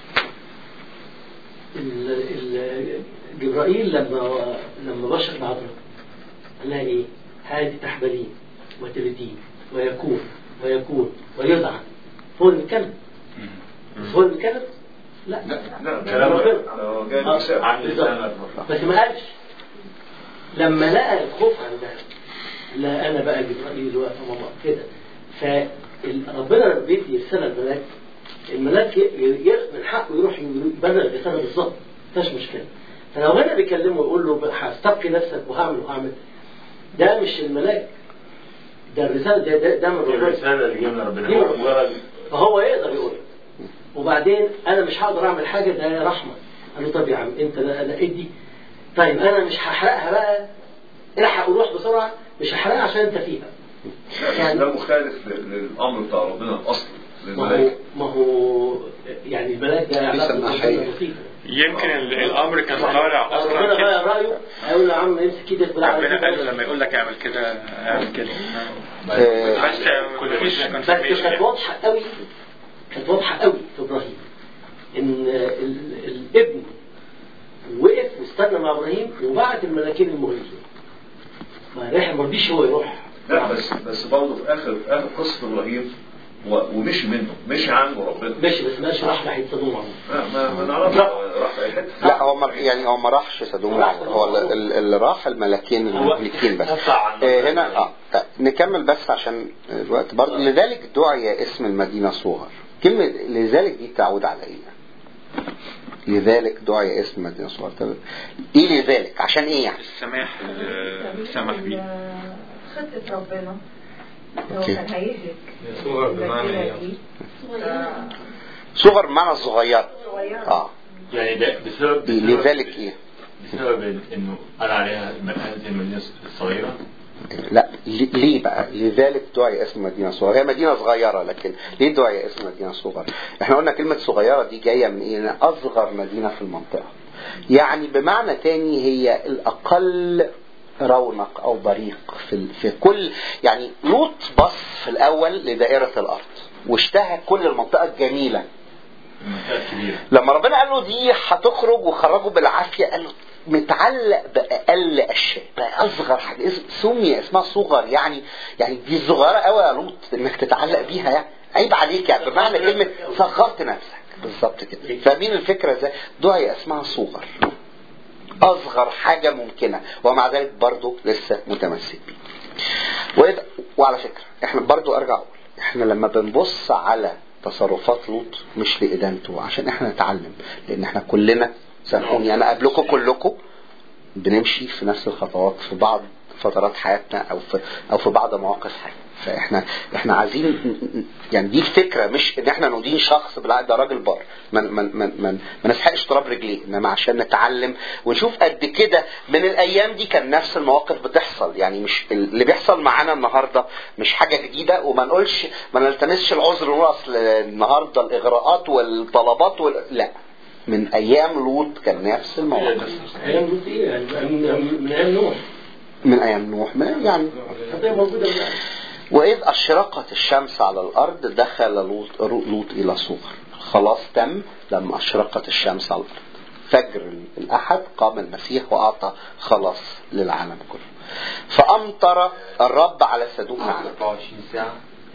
ال- ال- جبرائيل لما لما بشر العذراء قال لها ايه؟ هذه تحبلين وتلدين ويكون ويكون ويدعى هو اللي بيتكلم بس هو اللي بيتكلم؟ لا لا كلام ربنا هو جاي آه، مثال عن بالظبط. لسان الرب بس ما قالش لما لقى الخوف عندها لا انا بقى جبرائيل واقف ماما كده فربنا لما بيدي رساله الملاك الملاك ي- ي- من حقه يروح يبلغ الرساله بالظبط مفيش مشكله فلو هنا بيكلمه ويقول له هستبقي نفسك وهعمل وهعمل ده مش الملاك ده الرساله ده ده, ده من دي ربنا الرسالة اللي جبنا ربنا دي هو ربنا. مجرد فهو يقدر يقول وبعدين انا مش هقدر اعمل حاجه ده رحمه قال له طب يا عم انت لا لا ادي طيب انا مش هحرقها بقى الحق وروح بسرعه مش هحرقها عشان انت فيها لا، بس ده مخالف ل- للأمر بتاع ربنا الأصلي ما هو للملائكة ما هو يعني البلاد ده لسه علاقة الناحية. بربنا لطيفة. يمكن ال- الامر كان طالع ربنا اصلا غير كده رايه هيقول له يا عم امسك ايدك بالعقل ربنا كده. قال لما يقول لك اعمل كده اعمل كده آه، بس مفيش بس كانت واضحه قوي كانت واضحه قوي في ابراهيم ان ال- الابن وقف واستنى مع ابراهيم وبعت الملاكين المغيثين ما راح ما رضيش هو يروح لا بس بس برضه في آخر في آخر قصة إبراهيم و- ومشي منه مشي عنه ربنا ماشي بس ماشي راح ناحيه سدوم وعمور ما ما ما نعرفش راح في اي حته لا هو ما يعني هو ما راحش سدوم وعمور هو ال- ال- اللي راح الملكين المهلكين بس آه، هنا اه طيب، نكمل بس عشان الوقت برضه لذلك دعي اسم المدينة صغر كلمة لذلك دي تعود على ايه؟ لذلك دعي اسم المدينة صغر طب ايه لذلك؟ عشان ايه يعني؟ السماح اللي سمح بيه خطة ربنا لو أوكي. كان هيهلك صغر بمعنى المدينة ايه؟ دي صغيرة صغر بمعنى صغير صغيرة اه يعني ده بسبب بسبب- لذلك ايه؟ بسبب انه قال عليها هذه المدينه الصغيره لا ليه ليه بقى لذلك دعي اسم مدينة صغيرة هي مدينة صغيرة لكن ليه دعي اسم مدينة صغيرة احنا قلنا كلمة صغيرة دي جاية من ايه إنها اصغر مدينة في المنطقة يعني بمعنى تاني هي الاقل رونق او بريق في, ال- في كل يعني لوط بص في الاول لدائرة الارض واشتهى كل المنطقة الجميلة المنطقه الكبيره لما ربنا قال له دي هتخرج وخرجه بالعافيه قال له متعلق باقل اشياء بقى اصغر حاجه اسم سمي اسمها صغر يعني يعني دي صغيره قوي يا لوط انك تتعلق بيها يعني عيب عليك يعني بمعنى كلمه صغرت نفسك بالظبط كده فاهمين الفكره ازاي؟ دعي اسمها صغر اصغر حاجه ممكنه ومع ذلك برضه لسه متمسك بيه وإذا وعلى فكره احنا برضو ارجع اقول احنا لما بنبص على تصرفات لوط مش لادانته عشان احنا نتعلم لان احنا كلنا سامحوني انا قبلكم كلكم بنمشي في نفس الخطوات في بعض فترات حياتنا او في او في بعض مواقف حياتنا فاحنا احنا عايزين ن- ن- يعني دي الفكره مش ان احنا ندين شخص بالعكس ده راجل بار ما ما ما ما ما نسحقش تراب رجليه انما عشان نتعلم ونشوف قد كده من الايام دي كان نفس المواقف بتحصل يعني مش اللي بيحصل معانا النهارده مش حاجه جديده وما نقولش ما نلتمسش العذر ونقول اصل النهارده الاغراءات والطلبات وال... لا من ايام لوط كان نفس المواقف ايام لوط ايه يعني من من ايام نوح من ايام نوح من يعني حتى هي موجوده يعني وإذ أشرقت الشمس على الأرض دخل لوط, لوط إلى صغر خلاص تم لما أشرقت الشمس على الأرض فجر الأحد قام المسيح وأعطى خلاص للعالم كله فأمطر الرب على سدوم قعد نعم 24 ساعه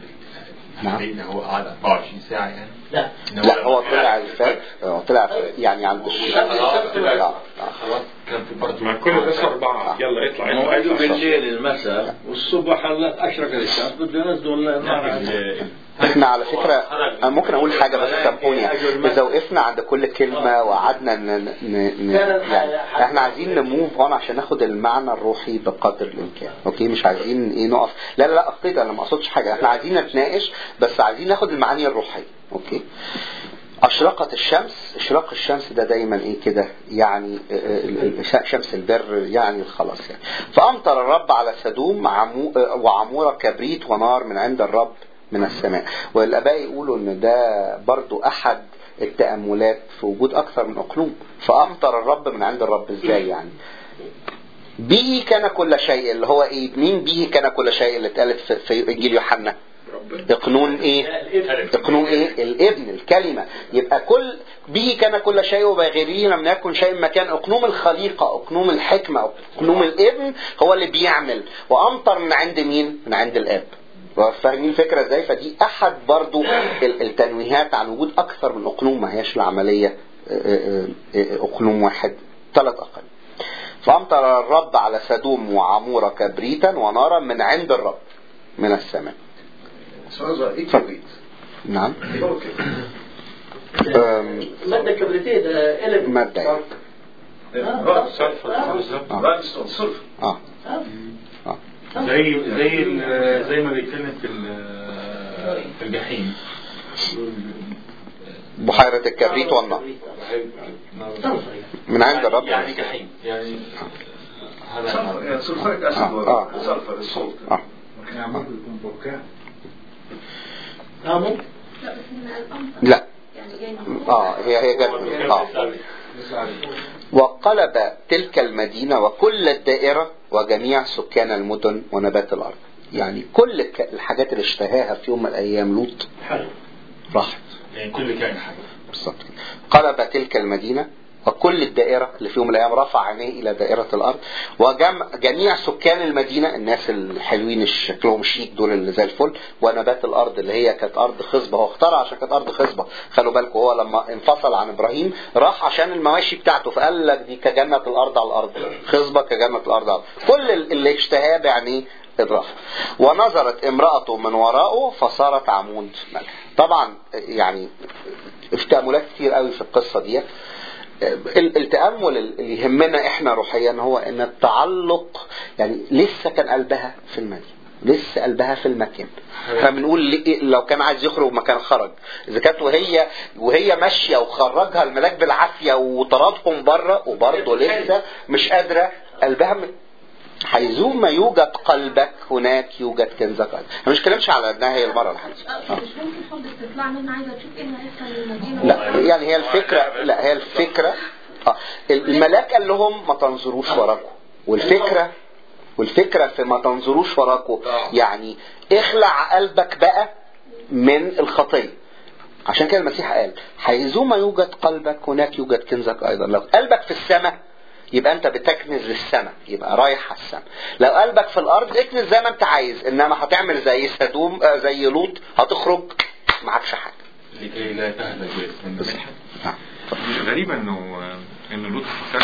نعم. لقينا هو قعد 24 ساعه يعني لا إن لا هو طلع الفجر هو طلع يعني عند الشمس خلاص لا كده لا. خلاص كان في برضه ما كل بس أربعة يلا اطلع اطلع موعده اطلع بالليل المساء والصبح هلا اشرقت الشمس بده ينزلوا النار عليه. احنا على فكرة أنا ممكن اقول حاجة بس سامحوني يعني. اذا وقفنا عند كل كلمة وقعدنا ن... ن... ن... يعني احنا عايزين نموف اون عشان ناخد المعنى الروحي بقدر الامكان اوكي مش عايزين ايه نقف لا لا لا اخطيت انا ما اقصدش حاجة احنا عايزين نتناقش بس عايزين ناخد المعاني الروحية اوكي أشرقت الشمس إشراق الشمس ده دايما إيه كده يعني آه، ال- ال- شمس البر يعني خلاص يعني فأمطر الرب على سدوم عمو آه، وعمورة كبريت ونار من عند الرب من السماء والآباء يقولوا إن ده برضو أحد التأملات في وجود أكثر من أقلوم فأمطر الرب من عند الرب إزاي يعني به كان كل شيء اللي هو ايه مين به كان كل شيء اللي اتقالت في, في انجيل يوحنا اقنون ايه اقنون ايه الابن الكلمة يبقى كل به كان كل شيء وبغيره لم يكن شيء مكان اقنوم الخليقة اقنوم الحكمة اقنوم الابن هو اللي بيعمل وامطر من عند مين من عند الاب فاهمين الفكرة ازاي فدي احد برضو ال- التنويهات عن وجود اكثر من اقنوم ما هياش العملية اه، اه، اه، اقنوم واحد ثلاث اقل فامطر الرب على سدوم وعمورة كبريتا ونارا من عند الرب من السماء سؤال صغير ايه كبريت؟ نعم ايه هو الكبريت؟ أم، مادة كبريتية ده قلب مادة يعني. اه صرف بالظبط آه. بعد الصرف اه زي زي ال- زي ما بيتكلم في ال- في الجحيم بحيرة الكبريت والنار من عند الرب يعني جحيم يعني صرف هذا يعني صرفرك اسيد آه. صرفر الصوت اه يعني ممكن يكون بركان اه ممكن لا بس من الأمطر لا يعني جاي من اه هي هي جت اه وقلب تلك المدينة وكل الدائرة وجميع سكان المدن ونبات الأرض يعني كل الك- الحاجات اللي اشتهاها في يوم من الأيام لوط حلو راحت يعني كل كائن حي بالظبط كده. قلب تلك المدينة وكل الدائرة اللي في يوم من الأيام رفع عينيه إلى دائرة الأرض وجميع سكان المدينة الناس الحلوين اللي شكلهم شيك دول اللي زي الفل ونبات الأرض اللي هي كانت أرض خصبة هو اختارها عشان كانت أرض خصبة خلوا بالكم هو لما انفصل عن إبراهيم راح عشان المواشي بتاعته فقال لك دي كجنة الأرض على الأرض خصبة كجنة الأرض على الأرض كل اللي اشتهاه بعينيه الرفع ونظرت امرأته من وراءه فصارت عمود ملح طبعا يعني في تأملات كتير قوي في القصة دي التأمل اللي يهمنا احنا روحيا هو ان التعلق يعني لسه كان قلبها في المدينة لسه قلبها في المكان احنا بنقول لو كان عايز يخرج مكان خرج اذا كانت وهي وهي ماشيه وخرجها الملاك بالعافيه وطردهم بره وبرضه لسه مش قادره قلبها م... حيثما يوجد قلبك هناك يوجد كنزك ايضا انا مش بتكلمش على انها هي المره الحاجه مش ممكن حب استطلاع منها عايزه تشوف ايه اللي هيحصل للمدينه لا يعني هي الفكره لا هي الفكره اه الملاك قال لهم ما تنظروش وراكم والفكره والفكره في ما تنظروش وراكم يعني اخلع قلبك بقى من الخطيه عشان كده المسيح قال حيثما يوجد قلبك هناك يوجد كنزك ايضا لو قلبك في السماء يبقى انت بتكنز للسماء يبقى رايح على السماء لو قلبك في الارض اكنز زي ما انت عايز انما هتعمل زي سدوم آه زي لوط هتخرج معكش حاجه لكي لا تهلك باسم الملح مش غريب انه ان لوط فكرش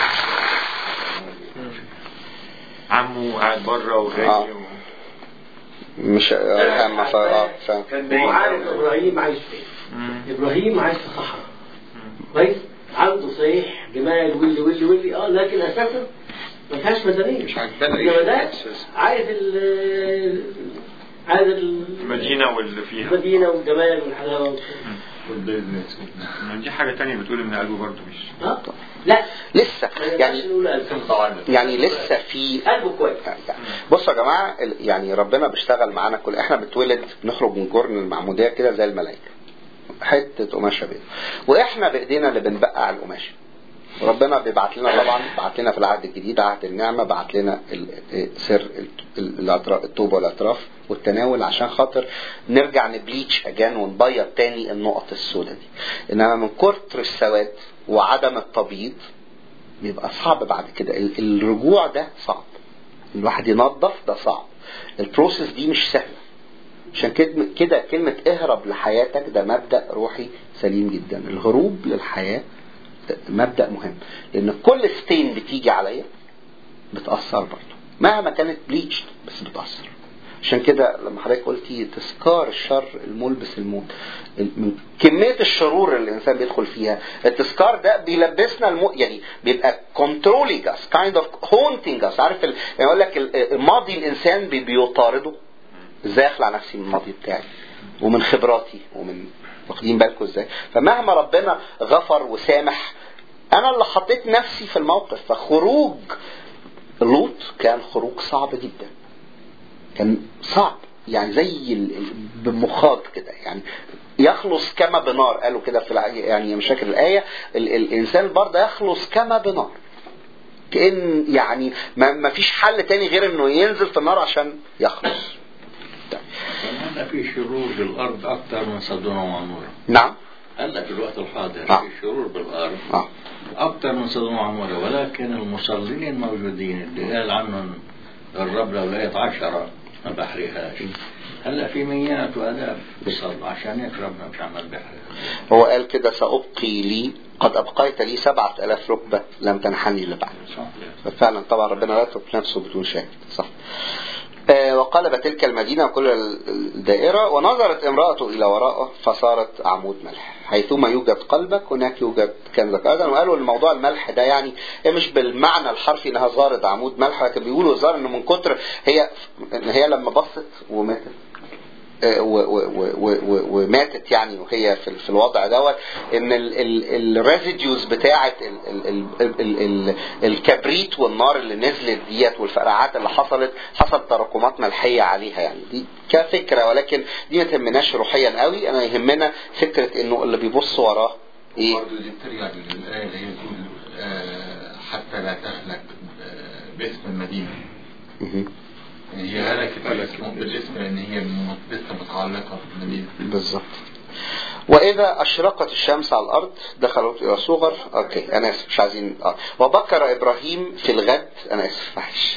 عمه قاعد بره وغالي آه. مش اه ما ف... اه ف... هو عارف ابراهيم عايش فين ابراهيم عايش في صحراء كويس عنده صحيح جمال واللي واللي واللي اه لكن اساسا ما فيهاش مدنيه مش عجباني انما ده عايز ال عايز ال- المدينة واللي فيها المدينه والجمال والحلاوه والبيزنس دي حاجة تانية بتقول ان قلبه برضه مش اه لا لسه ما ينفعش يعني نقول قلبه يعني لسه في قلبه كويس بصوا يا جماعه ال- يعني ربنا بيشتغل معانا كل احنا بنتولد نخرج من جرن المعموديه كده زي الملائكه حته قماشه بيضاء واحنا بايدينا اللي بنبقع القماشه ربنا بيبعت لنا طبعا بعت لنا في العهد الجديد عهد النعمه بعت لنا ال- سر ال- الاعتراف التوبه والاعتراف والتناول عشان خاطر نرجع نبليتش اجان ونبيض تاني النقط السوداء دي انما من كتر السواد وعدم التبييض بيبقى صعب بعد كده ال- الرجوع ده صعب الواحد ينظف ده صعب البروسيس دي مش سهله عشان كده كده كلمة اهرب لحياتك ده مبدأ روحي سليم جدا الهروب للحياة ده مبدأ مهم لأن كل ستين بتيجي عليا بتأثر برضه مهما كانت بليتش بس بتأثر عشان كده لما حضرتك قلتي تذكار الشر الملبس الموت من كمية الشرور اللي الإنسان بيدخل فيها التذكار ده بيلبسنا المو... يعني بيبقى controlling us kind of haunting us عارف ال... يعني يقول لك ال- ماضي الإنسان بي... بيطارده ازاي اخلع نفسي من الماضي بتاعي ومن خبراتي ومن واخدين بالكم ازاي فمهما ربنا غفر وسامح انا اللي حطيت نفسي في الموقف فخروج لوط كان خروج صعب جدا كان صعب يعني زي ال- ال- بمخاض كده يعني يخلص كما بنار قالوا كده في الع- يعني مش فاكر الايه ال- الانسان برضه يخلص كما بنار كان يعني ما ما فيش حل تاني غير انه ينزل في النار عشان يخلص هذا في شرور بالارض اكثر من صدوم وعموره نعم قال لك في الوقت الحاضر آه. في شرور بالارض آه. اكثر من صدوم وعموره ولكن المصلين الموجودين اللي قال عنهم الرب لو لقيت عشرة ما بحرقهاش هلا في مئات والاف بيصلوا عشان هيك ربنا مش عمال بيحرقها هو قال كده سأبقي لي قد أبقيت لي سبعة ألاف ركبة لم تنحني لبعد ففعلا طبعا ربنا لا يترك نفسه بدون شاهد صح آه، وقلب تلك المدينة وكل الدائرة ونظرت امرأته إلى وراءه فصارت عمود ملح حيثما يوجد قلبك هناك يوجد كنزك أيضا وقالوا الموضوع الملح ده يعني هي مش بالمعنى الحرفي انها زارت عمود ملح لكن بيقولوا زار انه من كتر هي إن هي لما بصت وماتت آه، و- و- و- و- وماتت يعني وهي في في الوضع دوت ان الريزيديوز بتاعه ال- ال- ال- ال- ال- الكبريت والنار اللي نزلت ديت والفرقعات اللي حصلت حصل تراكمات ملحيه عليها يعني دي كفكره ولكن دي ما تهمناش روحيا قوي انا يهمنا فكره انه اللي بيبص وراه ايه برضه دي بترجع للآية اللي هي تقول آه، حتى لا تهلك آه، باسم المدينة مهم. يعني هي هلكت بالاسم بالاسم لأن هي م- لسه متعلقة بالمدينة بالظبط وإذا أشرقت الشمس على الأرض دخلت إلى صغر أوكي أنا آسف مش عايزين آه. وبكر إبراهيم في الغد أنا آسف وحش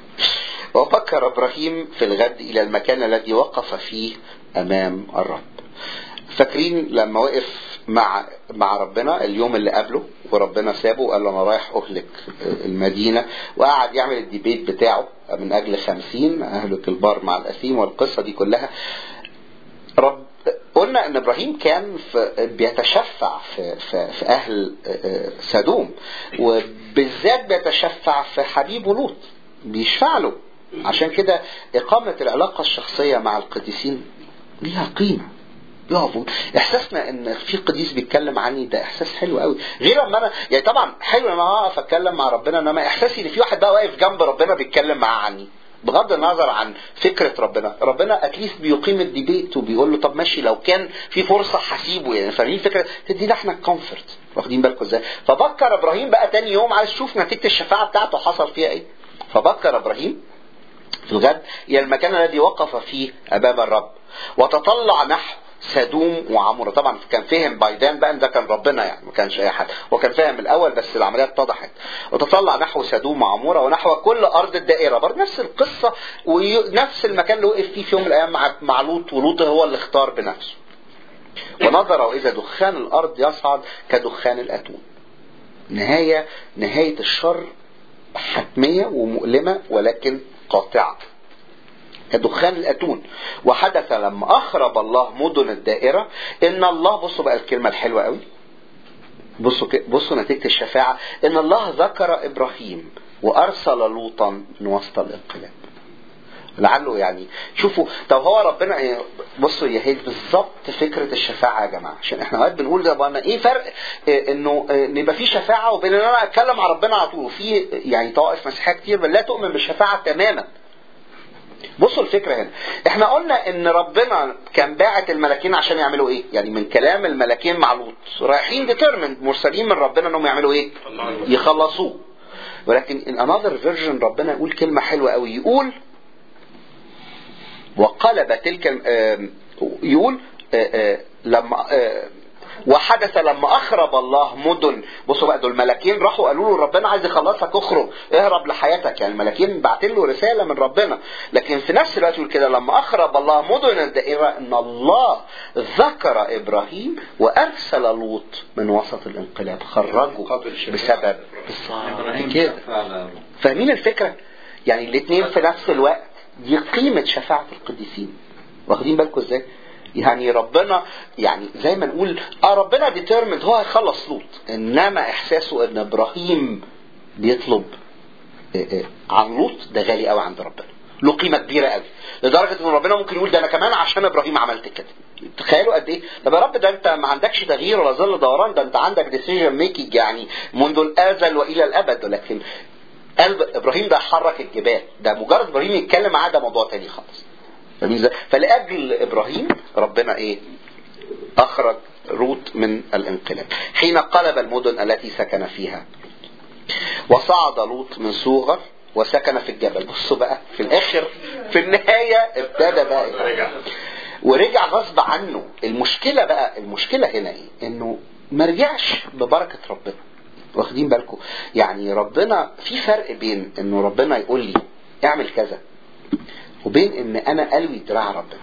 وبكر إبراهيم في الغد إلى المكان الذي وقف فيه أمام الرب فاكرين لما وقف مع مع ربنا اليوم اللي قبله وربنا سابه وقال له انا رايح اهلك المدينه وقعد يعمل الديبيت بتاعه من اجل خمسين اهلك البار مع الاثيم والقصه دي كلها رب قلنا ان ابراهيم كان في بيتشفع في, في, في اهل سدوم وبالذات بيتشفع في حبيبه لوط بيشفع له عشان كده اقامه العلاقه الشخصيه مع القديسين ليها قيمه يقفوا احساسنا ان في قديس بيتكلم عني ده احساس حلو قوي غير اما انا يعني طبعا حلو ان انا اقف اتكلم مع ربنا انما احساسي ان في واحد بقى واقف جنب ربنا بيتكلم معاه عني بغض النظر عن فكره ربنا ربنا اتليست بيقيم الديبيت وبيقول له طب ماشي لو كان في فرصه هسيبه يعني فاهمين فكره تدينا احنا الكومفورت واخدين بالكم ازاي فبكر ابراهيم بقى تاني يوم عايز تشوف نتيجه الشفاعه بتاعته حصل فيها ايه فبكر ابراهيم في الغد الى المكان الذي وقف فيه امام الرب وتطلع نحو سدوم وعمورة طبعا كان فهم بايدان بقى ان ده كان ربنا يعني ما كانش اي حد وكان فاهم الاول بس العمليه اتضحت وتطلع نحو سدوم وعمورة ونحو كل ارض الدائره برضه نفس القصه ونفس المكان اللي وقف فيه في يوم من الايام مع مع لوط ولوط هو اللي اختار بنفسه ونظر واذا دخان الارض يصعد كدخان الاتون نهايه نهايه الشر حتميه ومؤلمه ولكن قاطعه كدخان الاتون وحدث لما اخرب الله مدن الدائره ان الله بصوا بقى الكلمه الحلوه قوي بصوا بصوا نتيجه الشفاعه ان الله ذكر ابراهيم وارسل لوطا من وسط الانقلاب لعله يعني شوفوا طب هو ربنا بصوا يا هي بالظبط فكره الشفاعه يا جماعه عشان احنا اوقات بنقول ده بقى ايه فرق انه نبقى في شفاعه وبين ان انا اتكلم مع ربنا على طول في يعني طوائف مسيحيه كتير لا تؤمن بالشفاعه تماما بصوا الفكره هنا احنا قلنا ان ربنا كان باعت الملاكين عشان يعملوا ايه يعني من كلام الملاكين مع لوط رايحين ديترمند مرسلين من ربنا انهم يعملوا ايه يخلصوه ولكن in another version ربنا يقول كلمه حلوه قوي يقول وقلب تلك يقول لما وحدث لما اخرب الله مدن بصوا بقى دول الملاكين راحوا قالوا له ربنا عايز يخلصك اخرج اهرب لحياتك يعني الملاكين باعتين له رساله من ربنا لكن في نفس الوقت يقول كده لما اخرب الله مدن الدائره ان الله ذكر ابراهيم وارسل لوط من وسط الانقلاب خرجه بسبب بالظبط كده فاهمين الفكره؟ يعني الاثنين في نفس الوقت دي قيمه شفاعه القديسين واخدين بالكم ازاي؟ يعني ربنا يعني زي ما نقول اه ربنا ديترمند هو هيخلص لوط انما احساسه ان ابراهيم بيطلب عن لوط ده غالي قوي عند ربنا له قيمه كبيره قوي لدرجه ان ربنا ممكن يقول ده انا كمان عشان ابراهيم عملت كده تخيلوا قد ايه طب يا رب ده انت ما عندكش تغيير ولا ظل دوران ده انت عندك ديسيجن ميكينج يعني منذ الازل والى الابد ولكن قلب ابراهيم ده حرك الجبال ده مجرد ابراهيم يتكلم معاه ده موضوع تاني خالص فلأجل إبراهيم ربنا إيه أخرج روت من الانقلاب حين قلب المدن التي سكن فيها وصعد لوط من صوغر وسكن في الجبل بصوا بقى في الآخر في النهاية ابتدى بقى إيه؟ ورجع غصب عنه المشكلة بقى المشكلة هنا إيه إنه ما رجعش ببركة ربنا واخدين بالكم يعني ربنا في فرق بين إنه ربنا يقول لي اعمل كذا وبين ان انا الوي دراع ربنا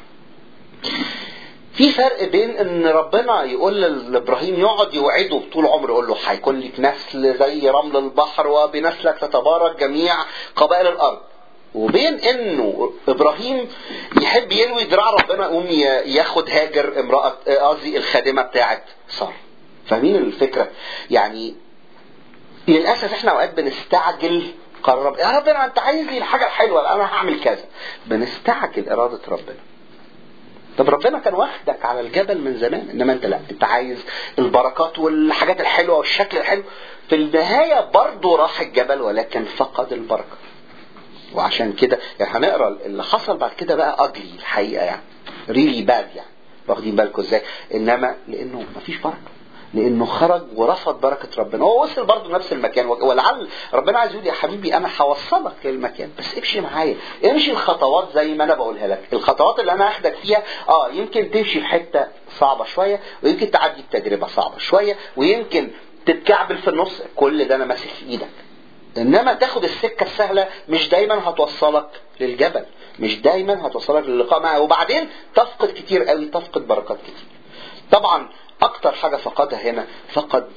في فرق بين ان ربنا يقول لابراهيم يقعد يوعده طول عمره يقول له هيكون لك نسل زي رمل البحر وبنسلك تتبارك جميع قبائل الارض وبين انه ابراهيم يحب يلوي دراع ربنا يقوم ياخد هاجر امراه قصدي الخادمه بتاعت ساره فاهمين الفكره يعني للاسف احنا اوقات بنستعجل قرب يا ربنا انت عايز لي الحاجه الحلوه انا هعمل كذا بنستعجل اراده ربنا طب ربنا كان واخدك على الجبل من زمان انما انت لا انت عايز البركات والحاجات الحلوه والشكل الحلو في النهايه برضه راح الجبل ولكن فقد البركه وعشان كده يعني هنقرا اللي حصل بعد كده بقى اجلي الحقيقه يعني ريلي باد يعني واخدين بالكم ازاي انما لانه مفيش بركه لانه خرج ورفض بركه ربنا هو وصل برضه نفس المكان ولعل ربنا عايز يقول يا حبيبي انا هوصلك للمكان بس امشي معايا امشي الخطوات زي ما انا بقولها لك الخطوات اللي انا هاخدك فيها اه يمكن تمشي في حته صعبه شويه ويمكن تعدي بتجربه صعبه شويه ويمكن تتكعبل في النص كل ده انا ماسك في ايدك انما تاخد السكه السهله مش دايما هتوصلك للجبل مش دايما هتوصلك للقاء معه وبعدين تفقد كتير قوي تفقد بركات كتير طبعا اكتر حاجه فقدها هنا فقد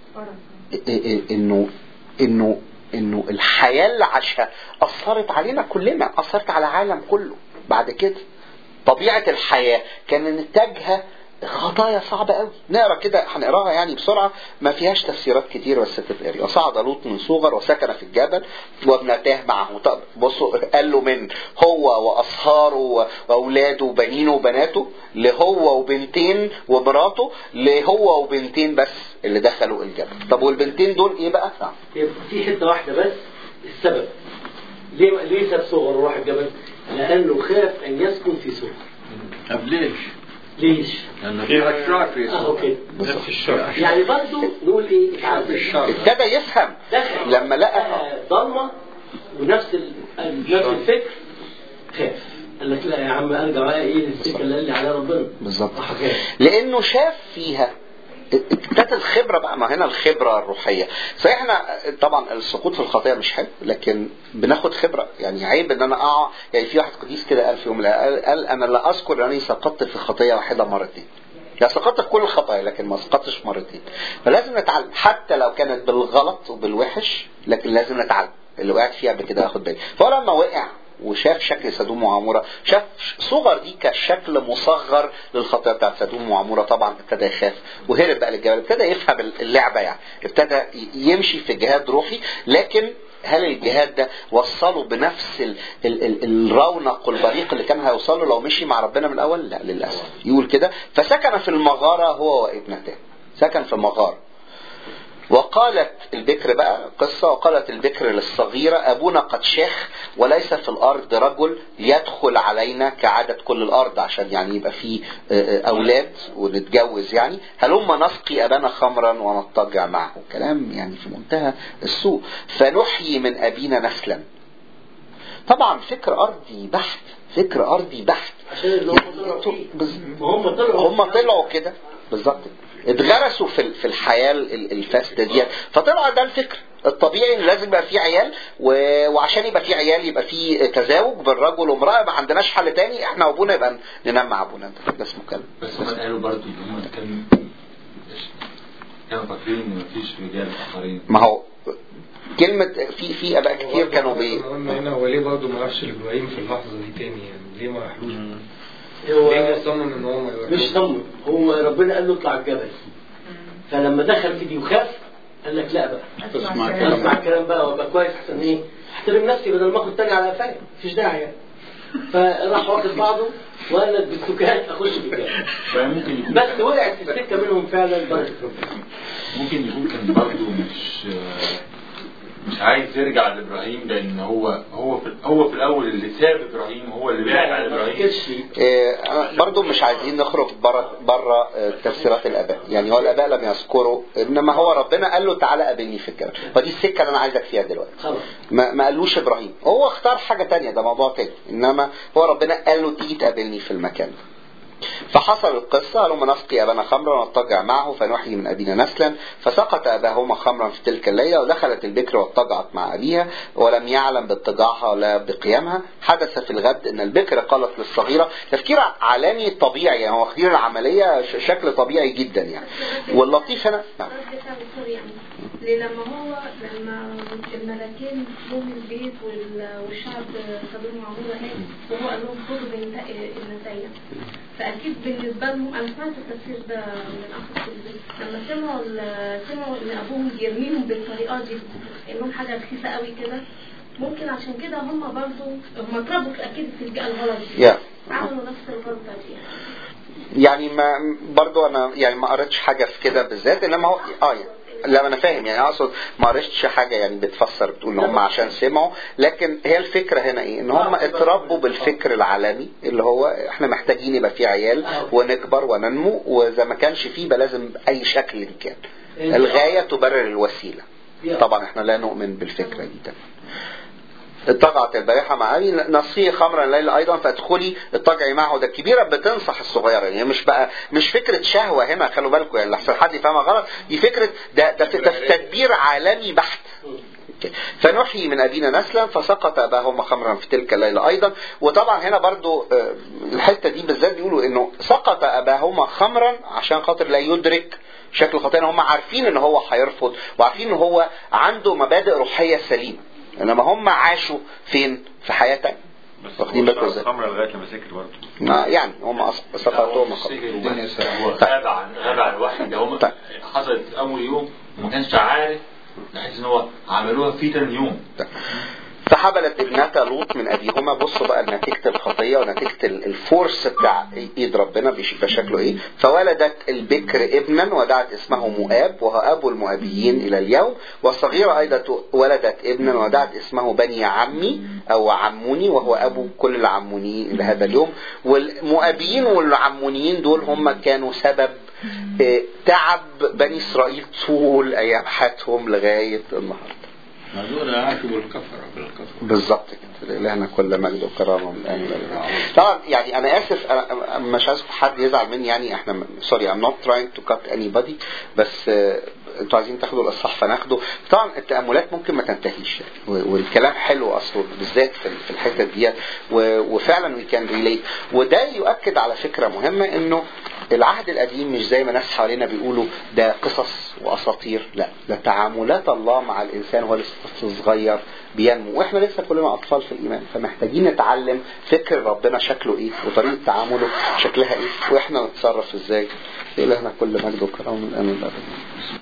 انه انه انه الحياه اللي عاشها اثرت علينا كلنا اثرت على العالم كله بعد كده طبيعه الحياه كان نتاجها خطايا صعبة قوي نقرا كده هنقراها يعني بسرعة ما فيهاش تفسيرات كتير بس تتقري وصعد لوط من صغر وسكن في الجبل وابنتاه معه طب بصوا قال له من هو واصهاره واولاده وبنينه وبناته لهو وبنتين ومراته لهو وبنتين بس اللي دخلوا الجبل طب والبنتين دول ايه بقى؟ يبقى في حته واحده بس السبب ليه ليه ساب صغر وراح الجبل؟ لانه خاف ان يسكن في صغر طب ليش؟ ليش؟ لأنه في أشرار في اه اوكي نفس الشر يعني برضه نقول ايه؟ في الشر ابتدى يفهم دخل لما لقى آه، ضلمه ونفس ال- نفس الفكر خاف قال لك لا يا عم ارجع بقى ايه للسكه اللي قال لي عليها ربنا بالظبط راح خاف لانه شاف فيها ابتدت الخبره بقى ما هنا الخبره الروحيه صحيح احنا طبعا السقوط في الخطيه مش حلو لكن بناخد خبره يعني عيب ان انا اقع يعني في واحد قديس كده قال في يوم من الأيام، قال, قال انا لا اذكر اني سقطت في خطيه واحده مرتين يعني سقطت في كل الخطايا لكن ما سقطتش مرتين فلازم نتعلم حتى لو كانت بالغلط وبالوحش لكن لازم نتعلم اللي وقعت فيها قبل كده اخد بالي فهو لما وقع وشاف شكل سدوم وعمورة شاف صغر دي كشكل مصغر للخطيئة بتاعت سدوم وعمورة طبعا ابتدى يخاف وهرب بقى للجبل ابتدى يفهم اللعبة يعني ابتدى يمشي في جهاد روحي لكن هل الجهاد ده وصله بنفس ال ال ال الرونق والبريق اللي كان هيوصل له لو مشي مع ربنا من الاول؟ لا للاسف يقول كده فسكن في المغاره هو وابنتاه سكن في مغاره وقالت البكر بقى قصة وقالت البكر للصغيرة أبونا قد شاخ وليس في الأرض رجل يدخل علينا كعادة كل الأرض عشان يعني يبقى فيه أولاد ونتجوز يعني هلما نسقي أبانا خمرا ونضطجع معه كلام يعني في منتهى السوء فنحيي من أبينا نسلا طبعا فكر أرضي بحت فكر أرضي بحت عشان اللي هم طلعوا فيه بز- وهم طلعوا هم طلعوا كده بالظبط اتغرسوا في ال- في الحياه ال- الفاسده ديت فطلع ده الفكر الطبيعي ان لازم يبقى في عيال و- وعشان يبقى في عيال يبقى في تزاوج بين رجل وامراه ما عندناش حل تاني احنا وابونا يبقى ننام مع ابونا انت ده اسمه كلام بس هم قالوا برضه ان هم كانوا كانوا فاكرين ان مفيش رجال اخرين ما هو كلمه في في اباء كتير كانوا بي قلنا هنا هو ليه برضه ما راحش لابراهيم في اللحظه دي تاني يعني ليه ما راحلوش؟ هو ليه مصمم ان هو ما يروحش؟ مش صمم هو ربنا قال له اطلع الجبل فلما دخل في دي وخاف قال لك لا بقى اسمع اسمع كلام الكلام بقى وابقى كويس احسن ايه احترم نفسي بدل ما اخد تاني على قفايا مفيش داعي يعني فراح واخد بعضه وقال لك بالسكات اخش في الجبل فممكن يكون بس وقعت في السكه منهم فعلا بركه ربنا ممكن يكون كان برضه مش مش عايز يرجع لابراهيم لان هو هو في هو في الاول اللي ساب ابراهيم هو اللي بعد عن ما ابراهيم فكرش إيه، أنا برضو مش عايزين نخرج بره بره تفسيرات الاباء يعني هو الاباء لم يذكروا انما هو ربنا قال له تعالى قابلني في الجبل ودي السكه اللي انا عايزك فيها دلوقتي خلاص ما, ما قالوش ابراهيم هو اختار حاجه تانية ده موضوع تاني انما هو ربنا قال له تيجي تقابلني في المكان ده فحصل القصة هلما نسقي أبانا خمرا ونضطجع معه فنحيي من أبينا نسلا فسقط أباهما خمرا في تلك الليلة ودخلت البكر واضطجعت مع أبيها ولم يعلم باضطجاعها ولا بقيامها حدث في الغد أن البكر قالت للصغيرة تفكير عالمي طبيعي يعني هو تفكير العملية ش- شكل طبيعي جدا يعني واللطيف هنا نعم. رد فعل سوري يعني ليه لما هو لما الملكين جم البيت وال- والشعب سابوهم وعملوا هيك وهو قال لهم خدوا بنت النتايا فاكيد بالنسبه لهم انا سمعت التفسير ده من اخ البيت لما سمعوا ال- سمعوا ان ابوهم بيرميهم بالطريقه دي انهم حاجه رخيصه قوي كده ممكن عشان كده هم برضو هم اتربوا اكيد في البيئه الغلط دي يا. عملوا نفس الغلطه دي يعني يعني ما برضو أنا يعني ما قريتش حاجة في كده بالذات إنما هو آه يعني لا انا فاهم يعني اقصد ما قريتش حاجه يعني بتفسر بتقول ان هم عشان سمعوا لكن هي الفكره هنا ايه ان هم اتربوا بالفكر العالمي اللي هو احنا محتاجين يبقى في عيال ونكبر وننمو واذا ما كانش فيه يبقى لازم باي شكل كان الغايه تبرر الوسيله طبعا احنا لا نؤمن بالفكره دي تمام اتجعت البارحة مع أبي نصيه خمرا الليل أيضا فادخلي اتجعي معه ده الكبيرة بتنصح الصغيرة يعني مش بقى مش فكرة شهوة هنا خلوا بالكم يعني لحسن حد يفهمها غلط دي فكرة ده ده ده تدبير عالمي بحت فنحيي من أبينا نسلا فسقط أباهما خمرا في تلك الليلة أيضا وطبعا هنا برضو آه، الحتة دي بالذات بيقولوا إنه سقط أباهما خمرا عشان خاطر لا يدرك شكل خطيئة هم عارفين إن هو هيرفض وعارفين إن هو عنده مبادئ روحية سليمة إنما هم عاشوا فين في حياة تانية بس واخدين بالكم هو ازاي؟ خمرة لغاية لما سكر برضه ما يعني هم أص- سقطوهم خمرا الدنيا سهلة هو غاب عن غاب عن الوحي ده هم طيب. حصلت اول يوم وما كانش عارف بحيث ان هو عملوها فيه تاني يوم فحبلت ابنتا لوط من ابيهما بصوا بقى نتيجه الخطيه ونتيجه ال- الفورس بتاع ايد ربنا بيبقى شكله ايه فولدت البكر ابنا ودعت اسمه مؤاب وهو ابو المؤابيين الى اليوم والصغيره ايضا ولدت ابنا ودعت اسمه بني عمي او عموني وهو ابو كل العمونيين الى هذا اليوم والمؤابيين والعمونيين دول هم كانوا سبب آه، تعب بني اسرائيل طول ايام حياتهم لغايه النهارده هذول عاشوا بالكفرة بالكفرة بالظبط كده لإلهنا كل مجد وكرامه من الآن إلى الأبد. طبعا يعني أنا آسف أنا مش عايز حد يزعل مني يعني إحنا سوري I'm not trying to cut anybody بس آه، أنتوا عايزين تاخدوا الإصحاح فناخده طبعا التأملات ممكن ما تنتهيش يعني و- والكلام حلو أصله بالذات في في الحتة ديت و- وفعلا we can relate وده يؤكد على فكرة مهمة إنه العهد القديم مش زي ما ناس حوالينا بيقولوا ده قصص واساطير لا ده تعاملات الله مع الانسان وهو لسه صغير بينمو واحنا لسه كلنا اطفال في الايمان فمحتاجين نتعلم فكر ربنا شكله ايه وطريقه تعامله شكلها ايه واحنا نتصرف ازاي الهنا كل مجد وكرامه من الان والابد